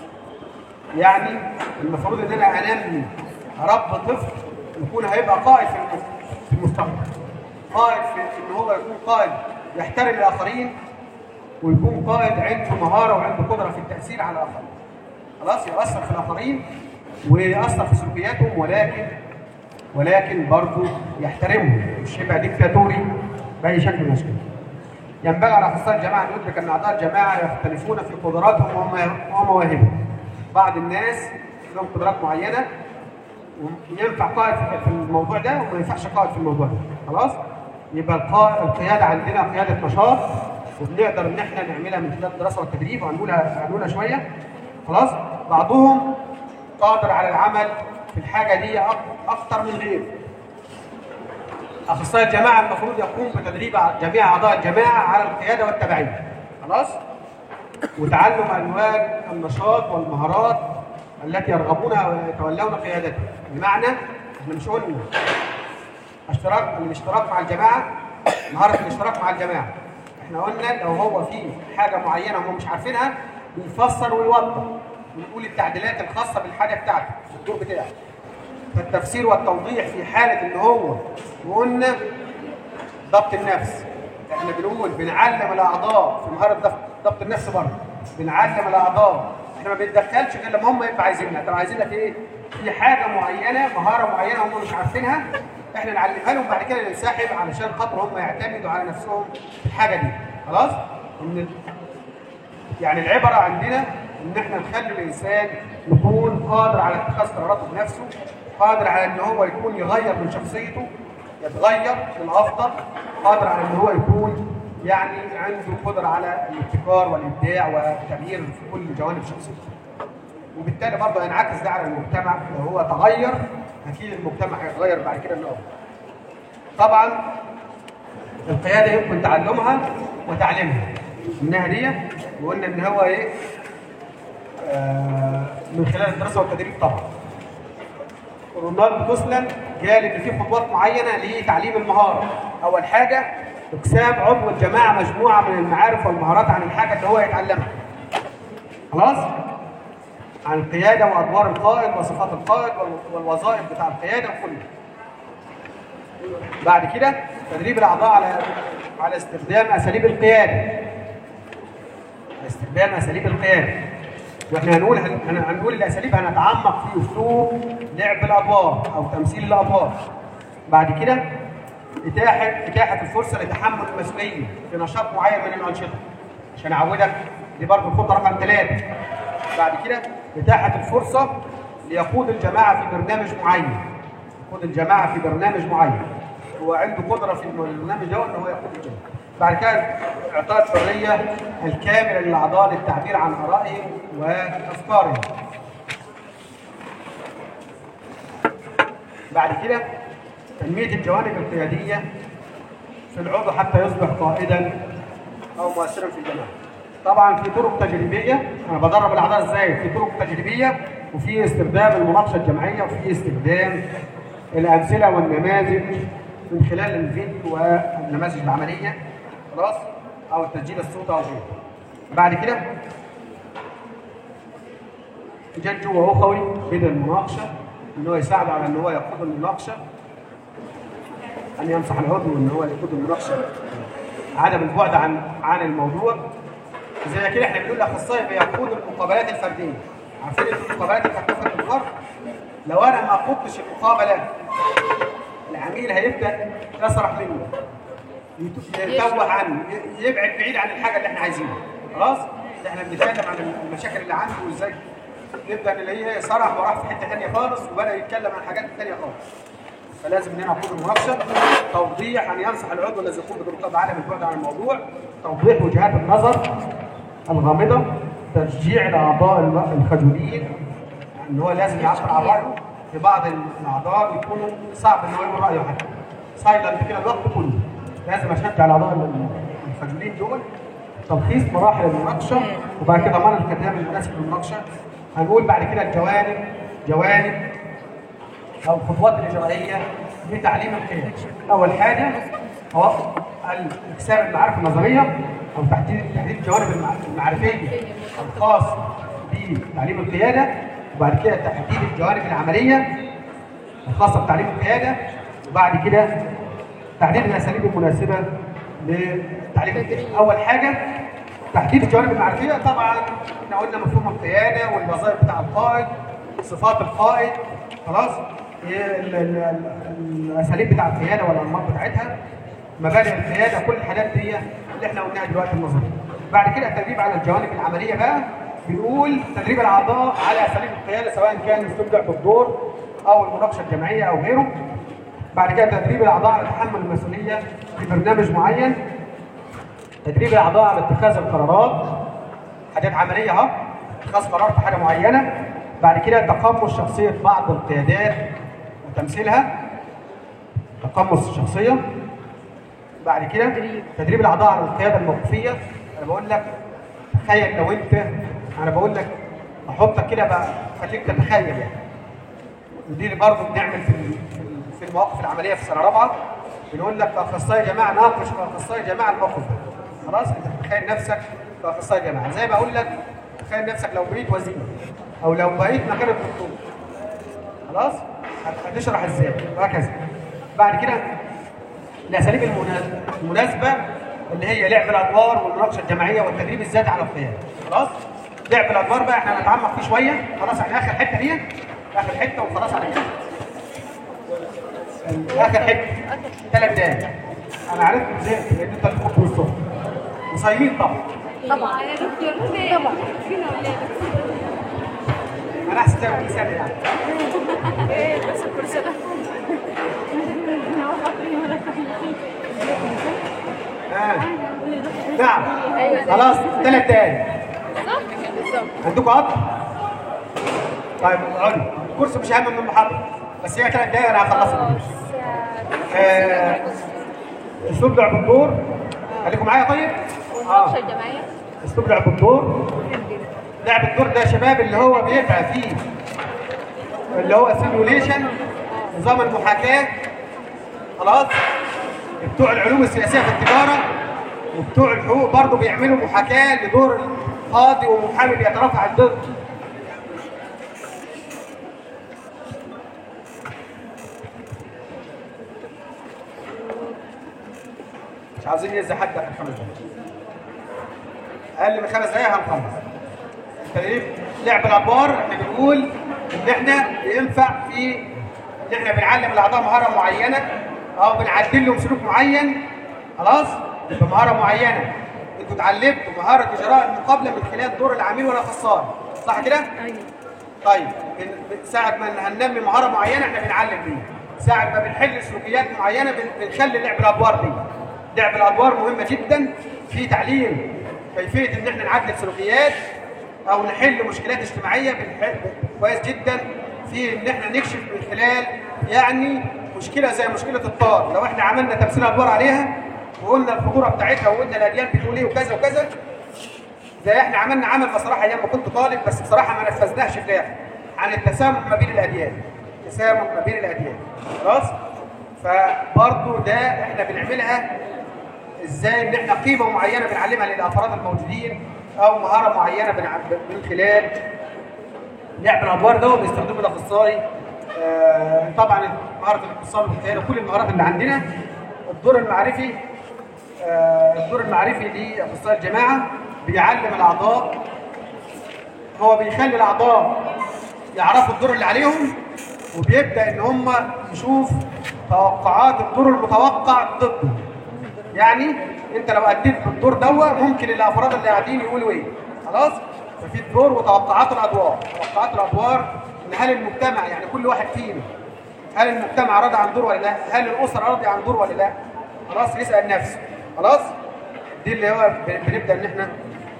يعني المفروض ان انا انمي اربي طفل يكون هيبقى قائد في الم- في المستقبل قائد في ان هو يكون قائد يحترم الاخرين ويكون قائد عنده مهاره وعنده قدره في التاثير على الاخرين خلاص يأثر في الآخرين ويأثر في سلوكياتهم ولكن ولكن برضه يحترمهم مش يبقى ديكتاتوري بأي شكل من الأشكال. ينبغي على أخصائي الجماعة أن يدرك أن أعضاء الجماعة يختلفون في قدراتهم وم- ومواهبهم. بعض الناس لهم قدرات معينة وينفع قائد في- في الموضوع ده وما ينفعش قائد في الموضوع ده خلاص يبقى القا- القياده عندنا قياده نشاط وبنقدر ان احنا نعملها من خلال الدراسه والتدريب وهنقولها هنقولها شويه خلاص بعضهم قادر على العمل في الحاجه دي أك- اكتر من غيره اخصائي الجماعه المفروض يقوم بتدريب جميع اعضاء الجماعه على القياده والتبعيه خلاص وتعلم انواع النشاط والمهارات التي يرغبونها ويتولون قيادتها بمعنى احنا مش قلنا اشتراك الاشتراك مع الجماعه مهاره الاشتراك مع الجماعه احنا قلنا لو هو في حاجه معينه هم مش عارفينها بيفسر ويوضح ويقول التعديلات الخاصه بالحاجه بتاعته الدور بتاعه فالتفسير والتوضيح في حاله ان هو وقلنا ضبط النفس احنا بنقول بنعلم الاعضاء في مهاره ضبط ضبط النفس برضه بنعلم الاعضاء احنا ما بنتدخلش غير لما هم يبقى عايزينها طب عايزينها في ايه؟ في حاجه معينه مهاره معينه هم مش عارفينها احنا نعلمها لهم بعد كده ننسحب علشان خاطر هم يعتمدوا على نفسهم في الحاجه دي خلاص؟ ان يعني العبره عندنا ان احنا نخلي الانسان يكون قادر على اتخاذ قراراته بنفسه قادر على ان هو يكون يغير من شخصيته يتغير للافضل قادر على ان هو يكون يعني عنده قدره على الابتكار والابداع والتغيير في كل جوانب شخصيته وبالتالي برضه هينعكس ده على المجتمع لو هو تغير اكيد المجتمع هيتغير بعد كده للافضل طبعا القياده يمكن تعلمها وتعليمها انها دي وقلنا ان هو ايه آه من خلال الدراسه والتدريب طبعا رونالد كوسلان قال ان في خطوات معينه لتعليم المهاره اول حاجه اكساب عضو الجماعه مجموعه من المعارف والمهارات عن الحاجه اللي هو يتعلمها خلاص عن القياده وادوار القائد وصفات القائد وال- والوظائف بتاع القياده وكله بعد كده تدريب الاعضاء على على استخدام اساليب القياده على استخدام اساليب القياده واحنا هنقول هن- هنقول الاساليب هنتعمق في اسلوب لعب الادوار او تمثيل الادوار بعد كده اتاحه اتاحه الفرصه لتحمل المسؤوليه في نشاط معين من الانشطه عشان اعودك دي برضه الخطه رقم ثلاثه بعد كده اتاحه الفرصه ليقود الجماعه في برنامج معين يقود الجماعه في برنامج معين هو عنده قدره في البرنامج ده ان هو يقود الجماعه بعد كده اعطاء الحريه الكامله للاعضاء للتعبير عن ارائهم وافكارهم بعد كده تنميه الجوانب القياديه في العضو حتى يصبح قائدا او مؤثرا في الجماعه طبعا في طرق تجريبيه انا بدرب الاعضاء ازاي في طرق تجريبيه وفي استخدام المناقشه الجماعيه وفي استخدام الامثله والنماذج من خلال الفيديو والنماذج العمليه خلاص او التسجيل الصوتي او غيره بعد كده جد واخوي بين المناقشه ان هو يساعد على ان هو يقود المناقشه ان ينصح العضو ان هو يقود المناقشه عدم البعد عن عن الموضوع زي كده احنا بنقول الاخصائي بيقود المقابلات الفرديه عارفين المقابلات الفرديه الفرد لو انا ما قدتش المقابله العميل هيبدا يسرح منه يت- يتوه عنه ي- يبعد بعيد عن الحاجه اللي احنا عايزينها خلاص احنا بنتكلم عن المشاكل اللي عنده وازاي نبدا نلاقيه سرح وراح في حته ثانيه خالص وبدا يتكلم عن حاجات ثانيه خالص فلازم ان انا اقود المناقشه توضيح ان ينصح العضو الذي يقوم بدراسه عدم البعد عن الموضوع توضيح وجهات النظر الغامضه تشجيع الاعضاء الم- الخجولين ان هو لازم يعبر عن رايه في بعض الاعضاء بيكونوا صعب ان هو يقول رايه حتى سايلنت كده الوقت كله لازم اشجع الاعضاء ال- الخجولين دول تلخيص مراحل المناقشه وبعد كده ضمان الختام المناسب للمناقشه هنقول بعد كده الجوانب جوانب او الخطوات الاجرائيه لتعليم القيم. اول حاجه هو اكساب المعارف النظريه او تحديد تحديد الجوانب المع- المعرفيه الخاص بتعليم القياده وبعد كده تحديد الجوانب العمليه الخاصه بتعليم القياده وبعد كده تحديد الاساليب المناسبه لتعليم القياده. اول حاجه تحديد الجوانب المعرفيه طبعا احنا قلنا مفهوم القياده والوظائف بتاع القائد صفات القائد خلاص إيه ال- ال- ال- الاساليب بتاع القياده والانماط بتاعتها مبادئ القياده كل الحاجات دي اللي احنا قلناها دلوقتي النظري بعد كده التدريب على الجوانب العمليه بقى بنقول تدريب الاعضاء على اساليب القياده سواء كان استبداع بالدور او المناقشه الجماعيه او غيره بعد كده تدريب الاعضاء على تحمل المسؤوليه في برنامج معين تدريب الاعضاء على اتخاذ القرارات حاجات عمليه اهو اتخاذ قرار في حاجه معينه بعد كده تقمص شخصيه بعض القيادات وتمثيلها تقمص الشخصيه بعد كده تدريب الاعضاء على القياده الموقفيه انا بقول لك تخيل لو انت انا بقول لك احطك كده بقى خليك تتخيل يعني ودي اللي برضه بنعمل في ال- في ال- في المواقف العمليه في سنه رابعه بنقول لك اخصائي جماعه ناقش اخصائي جماعه الموقف ده خلاص انت تتخيل نفسك كاخصائي جماعه زي ما اقول لك تخيل نفسك لو بقيت وزير او لو بقيت مكان الدكتور خلاص هت- هتشرح ازاي وهكذا بعد كده الاساليب المنا- المناسبه اللي هي لعب الادوار والمناقشه الجماعيه والتدريب الذاتي على القياده خلاص لعب الادوار بقى احنا هنتعمق فيه شويه خلاص احنا اخر حته دي اخر حته وخلاص على كده اخر حته ثلاث دقايق انا عرفت ازاي لان انت اللي كنت الصبح وصايمين طبعا طبعا يا دكتور طبعا فينا ولادك انا احسن زي كل سنه يعني ايه بس كل سنه آه. نعم خلاص ثلاث دقايق عندكم قطر؟ طيب اقعدوا الكرسي مش اهم من المحاضره بس هي ثلاث دقايق انا هخلصها آه، اسلوب لعب الدور خليكم معايا طيب؟ والمناقشه الجماعيه اسلوب لعب الدور لعب الدور ده يا شباب اللي هو بيبقى فيه اللي هو سيميوليشن نظام المحاكاه خلاص بتوع العلوم السياسيه في التجاره وبتوع الحقوق برضه بيعملوا محاكاه لدور القاضي ومحامي بيترافع الضد مش عاوزين ينزل حد اخر خمس دقايق اقل من خمس دقايق هنخلص التدريب لعب الادوار احنا بنقول ان احنا ينفع في ان احنا بنعلم الاعضاء مهاره معينه او بنعدل لهم سلوك معين خلاص يبقى مهاره معينه انتوا اتعلمتوا مهاره اجراء المقابله من خلال دور العميل والاخصائي صح كده؟ ايوه طيب بن- ساعة ما هننمي مهارة معينة احنا بنعلم بيها. ساعة ما بنحل سلوكيات معينة بن- بنخلي لعب الأدوار دي. لعب الأدوار مهمة جدا في تعليم كيفية إن احنا نعدل سلوكيات أو نحل مشكلات اجتماعية بنح- كويس جدا في إن احنا نكشف من خلال يعني مشكلة زي مشكلة الطار، لو احنا عملنا تمثيل أدوار عليها وقلنا الخطورة بتاعتها وقلنا الأديان بتقول إيه وكذا وكذا زي احنا عملنا عمل بصراحه ايام ما كنت طالب بس بصراحه ما نفذناش في الاخر عن التسامح ما بين الاديان تسامح ما بين الاديان خلاص فبرضه ده احنا بنعملها ازاي ان احنا قيمه معينه بنعلمها للافراد الموجودين او مهاره معينه بنع- من خلال لعب الادوار ده بيستخدمه الاخصائي آه، طبعا مهاره الاتصال والقياده كل المهارات اللي عندنا الدور المعرفي آه، الدور المعرفي لاخصائي الجماعه بيعلم الاعضاء هو بيخلي الاعضاء يعرفوا الدور اللي عليهم وبيبدا ان هم يشوف توقعات الدور المتوقع ضده يعني انت لو اديت بالدور دوت ممكن الافراد اللي قاعدين يقولوا ايه خلاص ففي الدور وتوقعات الادوار توقعات الادوار ان هل المجتمع يعني كل واحد فينا هل المجتمع راضي عن دور ولا لا هل الاسره راضيه عن دور ولا لا خلاص يسال نفسه خلاص دي اللي هو ب- بنبدا ان احنا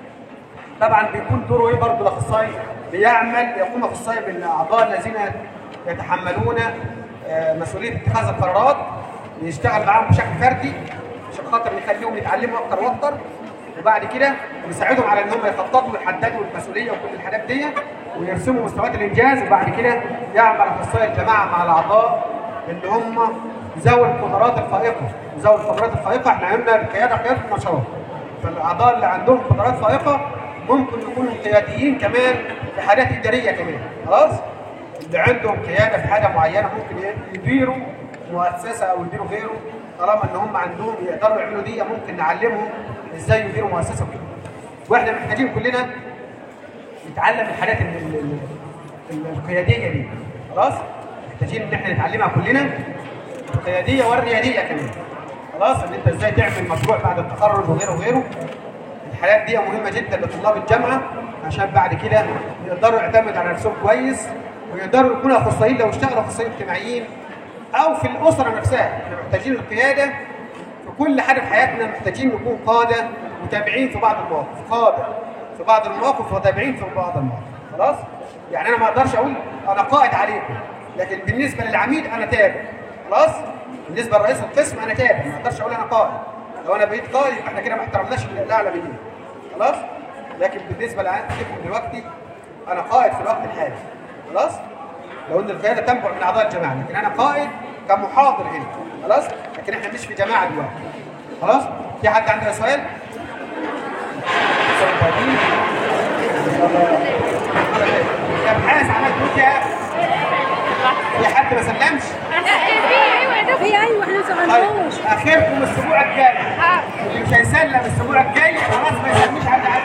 طبعا بيكون دوره ايه برضه الاخصائي بيعمل يقوم اخصائي بالاعضاء الذين يتحملون آه، مسؤوليه اتخاذ القرارات يشتغل معاهم بشكل فردي عشان خاطر يخليهم يتعلموا اكتر واكتر وبعد كده يساعدهم على ان هم يخططوا ويحددوا المسؤوليه وكل الحاجات دي ويرسموا مستويات الانجاز وبعد كده يعمل اخصائي الجماعه مع الاعضاء اللي هم ذوي القدرات الفائقه ذوي القدرات الفائقه احنا قلنا القياده قياده النشاط فالاعضاء اللي عندهم قدرات فائقه ممكن يكونوا قياديين كمان في حاجات اداريه كمان خلاص اللي عندهم قياده في حاجه معينه ممكن يديروا مؤسسه او يديروا غيره طالما ان هم عندهم يقدروا يعملوا دي ممكن نعلمهم ازاي يديروا مؤسسه وكده واحنا محتاجين كلنا نتعلم الحاجات ال- ال- ال- ال- القياديه دي خلاص محتاجين ان احنا نتعلمها كلنا القياديه والرياديه كمان خلاص ان انت ازاي تعمل مشروع بعد التخرج وغيره وغيره الحاجات دي مهمه جدا لطلاب الجامعه عشان بعد كده يقدروا يعتمدوا على نفسهم كويس ويقدروا يكونوا اخصائيين لو اشتغلوا اخصائيين اجتماعيين او في الاسره نفسها احنا محتاجين القياده في كل حاجه في حياتنا محتاجين نكون قاده متابعين في بعض المواقف قاده في بعض المواقف وتابعين في بعض المواقف خلاص يعني انا ما اقدرش اقول انا قائد عليكم لكن بالنسبه للعميد انا تابع خلاص بالنسبه لرئيس القسم انا تابع ما اقدرش اقول انا قائد لو انا بقيت قائد يبقى احنا كده ما احترمناش اللي اعلى مني خلاص لكن بالنسبه لعندكم دلوقتي انا قائد في الوقت الحالي خلاص لو ان القياده تنبع من اعضاء الجماعه لكن انا قائد كمحاضر هنا خلاص لكن احنا مش في جماعه دلوقتي خلاص في حد عنده سؤال ابحاث عملت فيها في حد ما سلمش في ايوه احنا ما طيب سمعناهوش اخركم الاسبوع الجاي اللي مش هيسلم الاسبوع الجاي خلاص ما يسلمش حد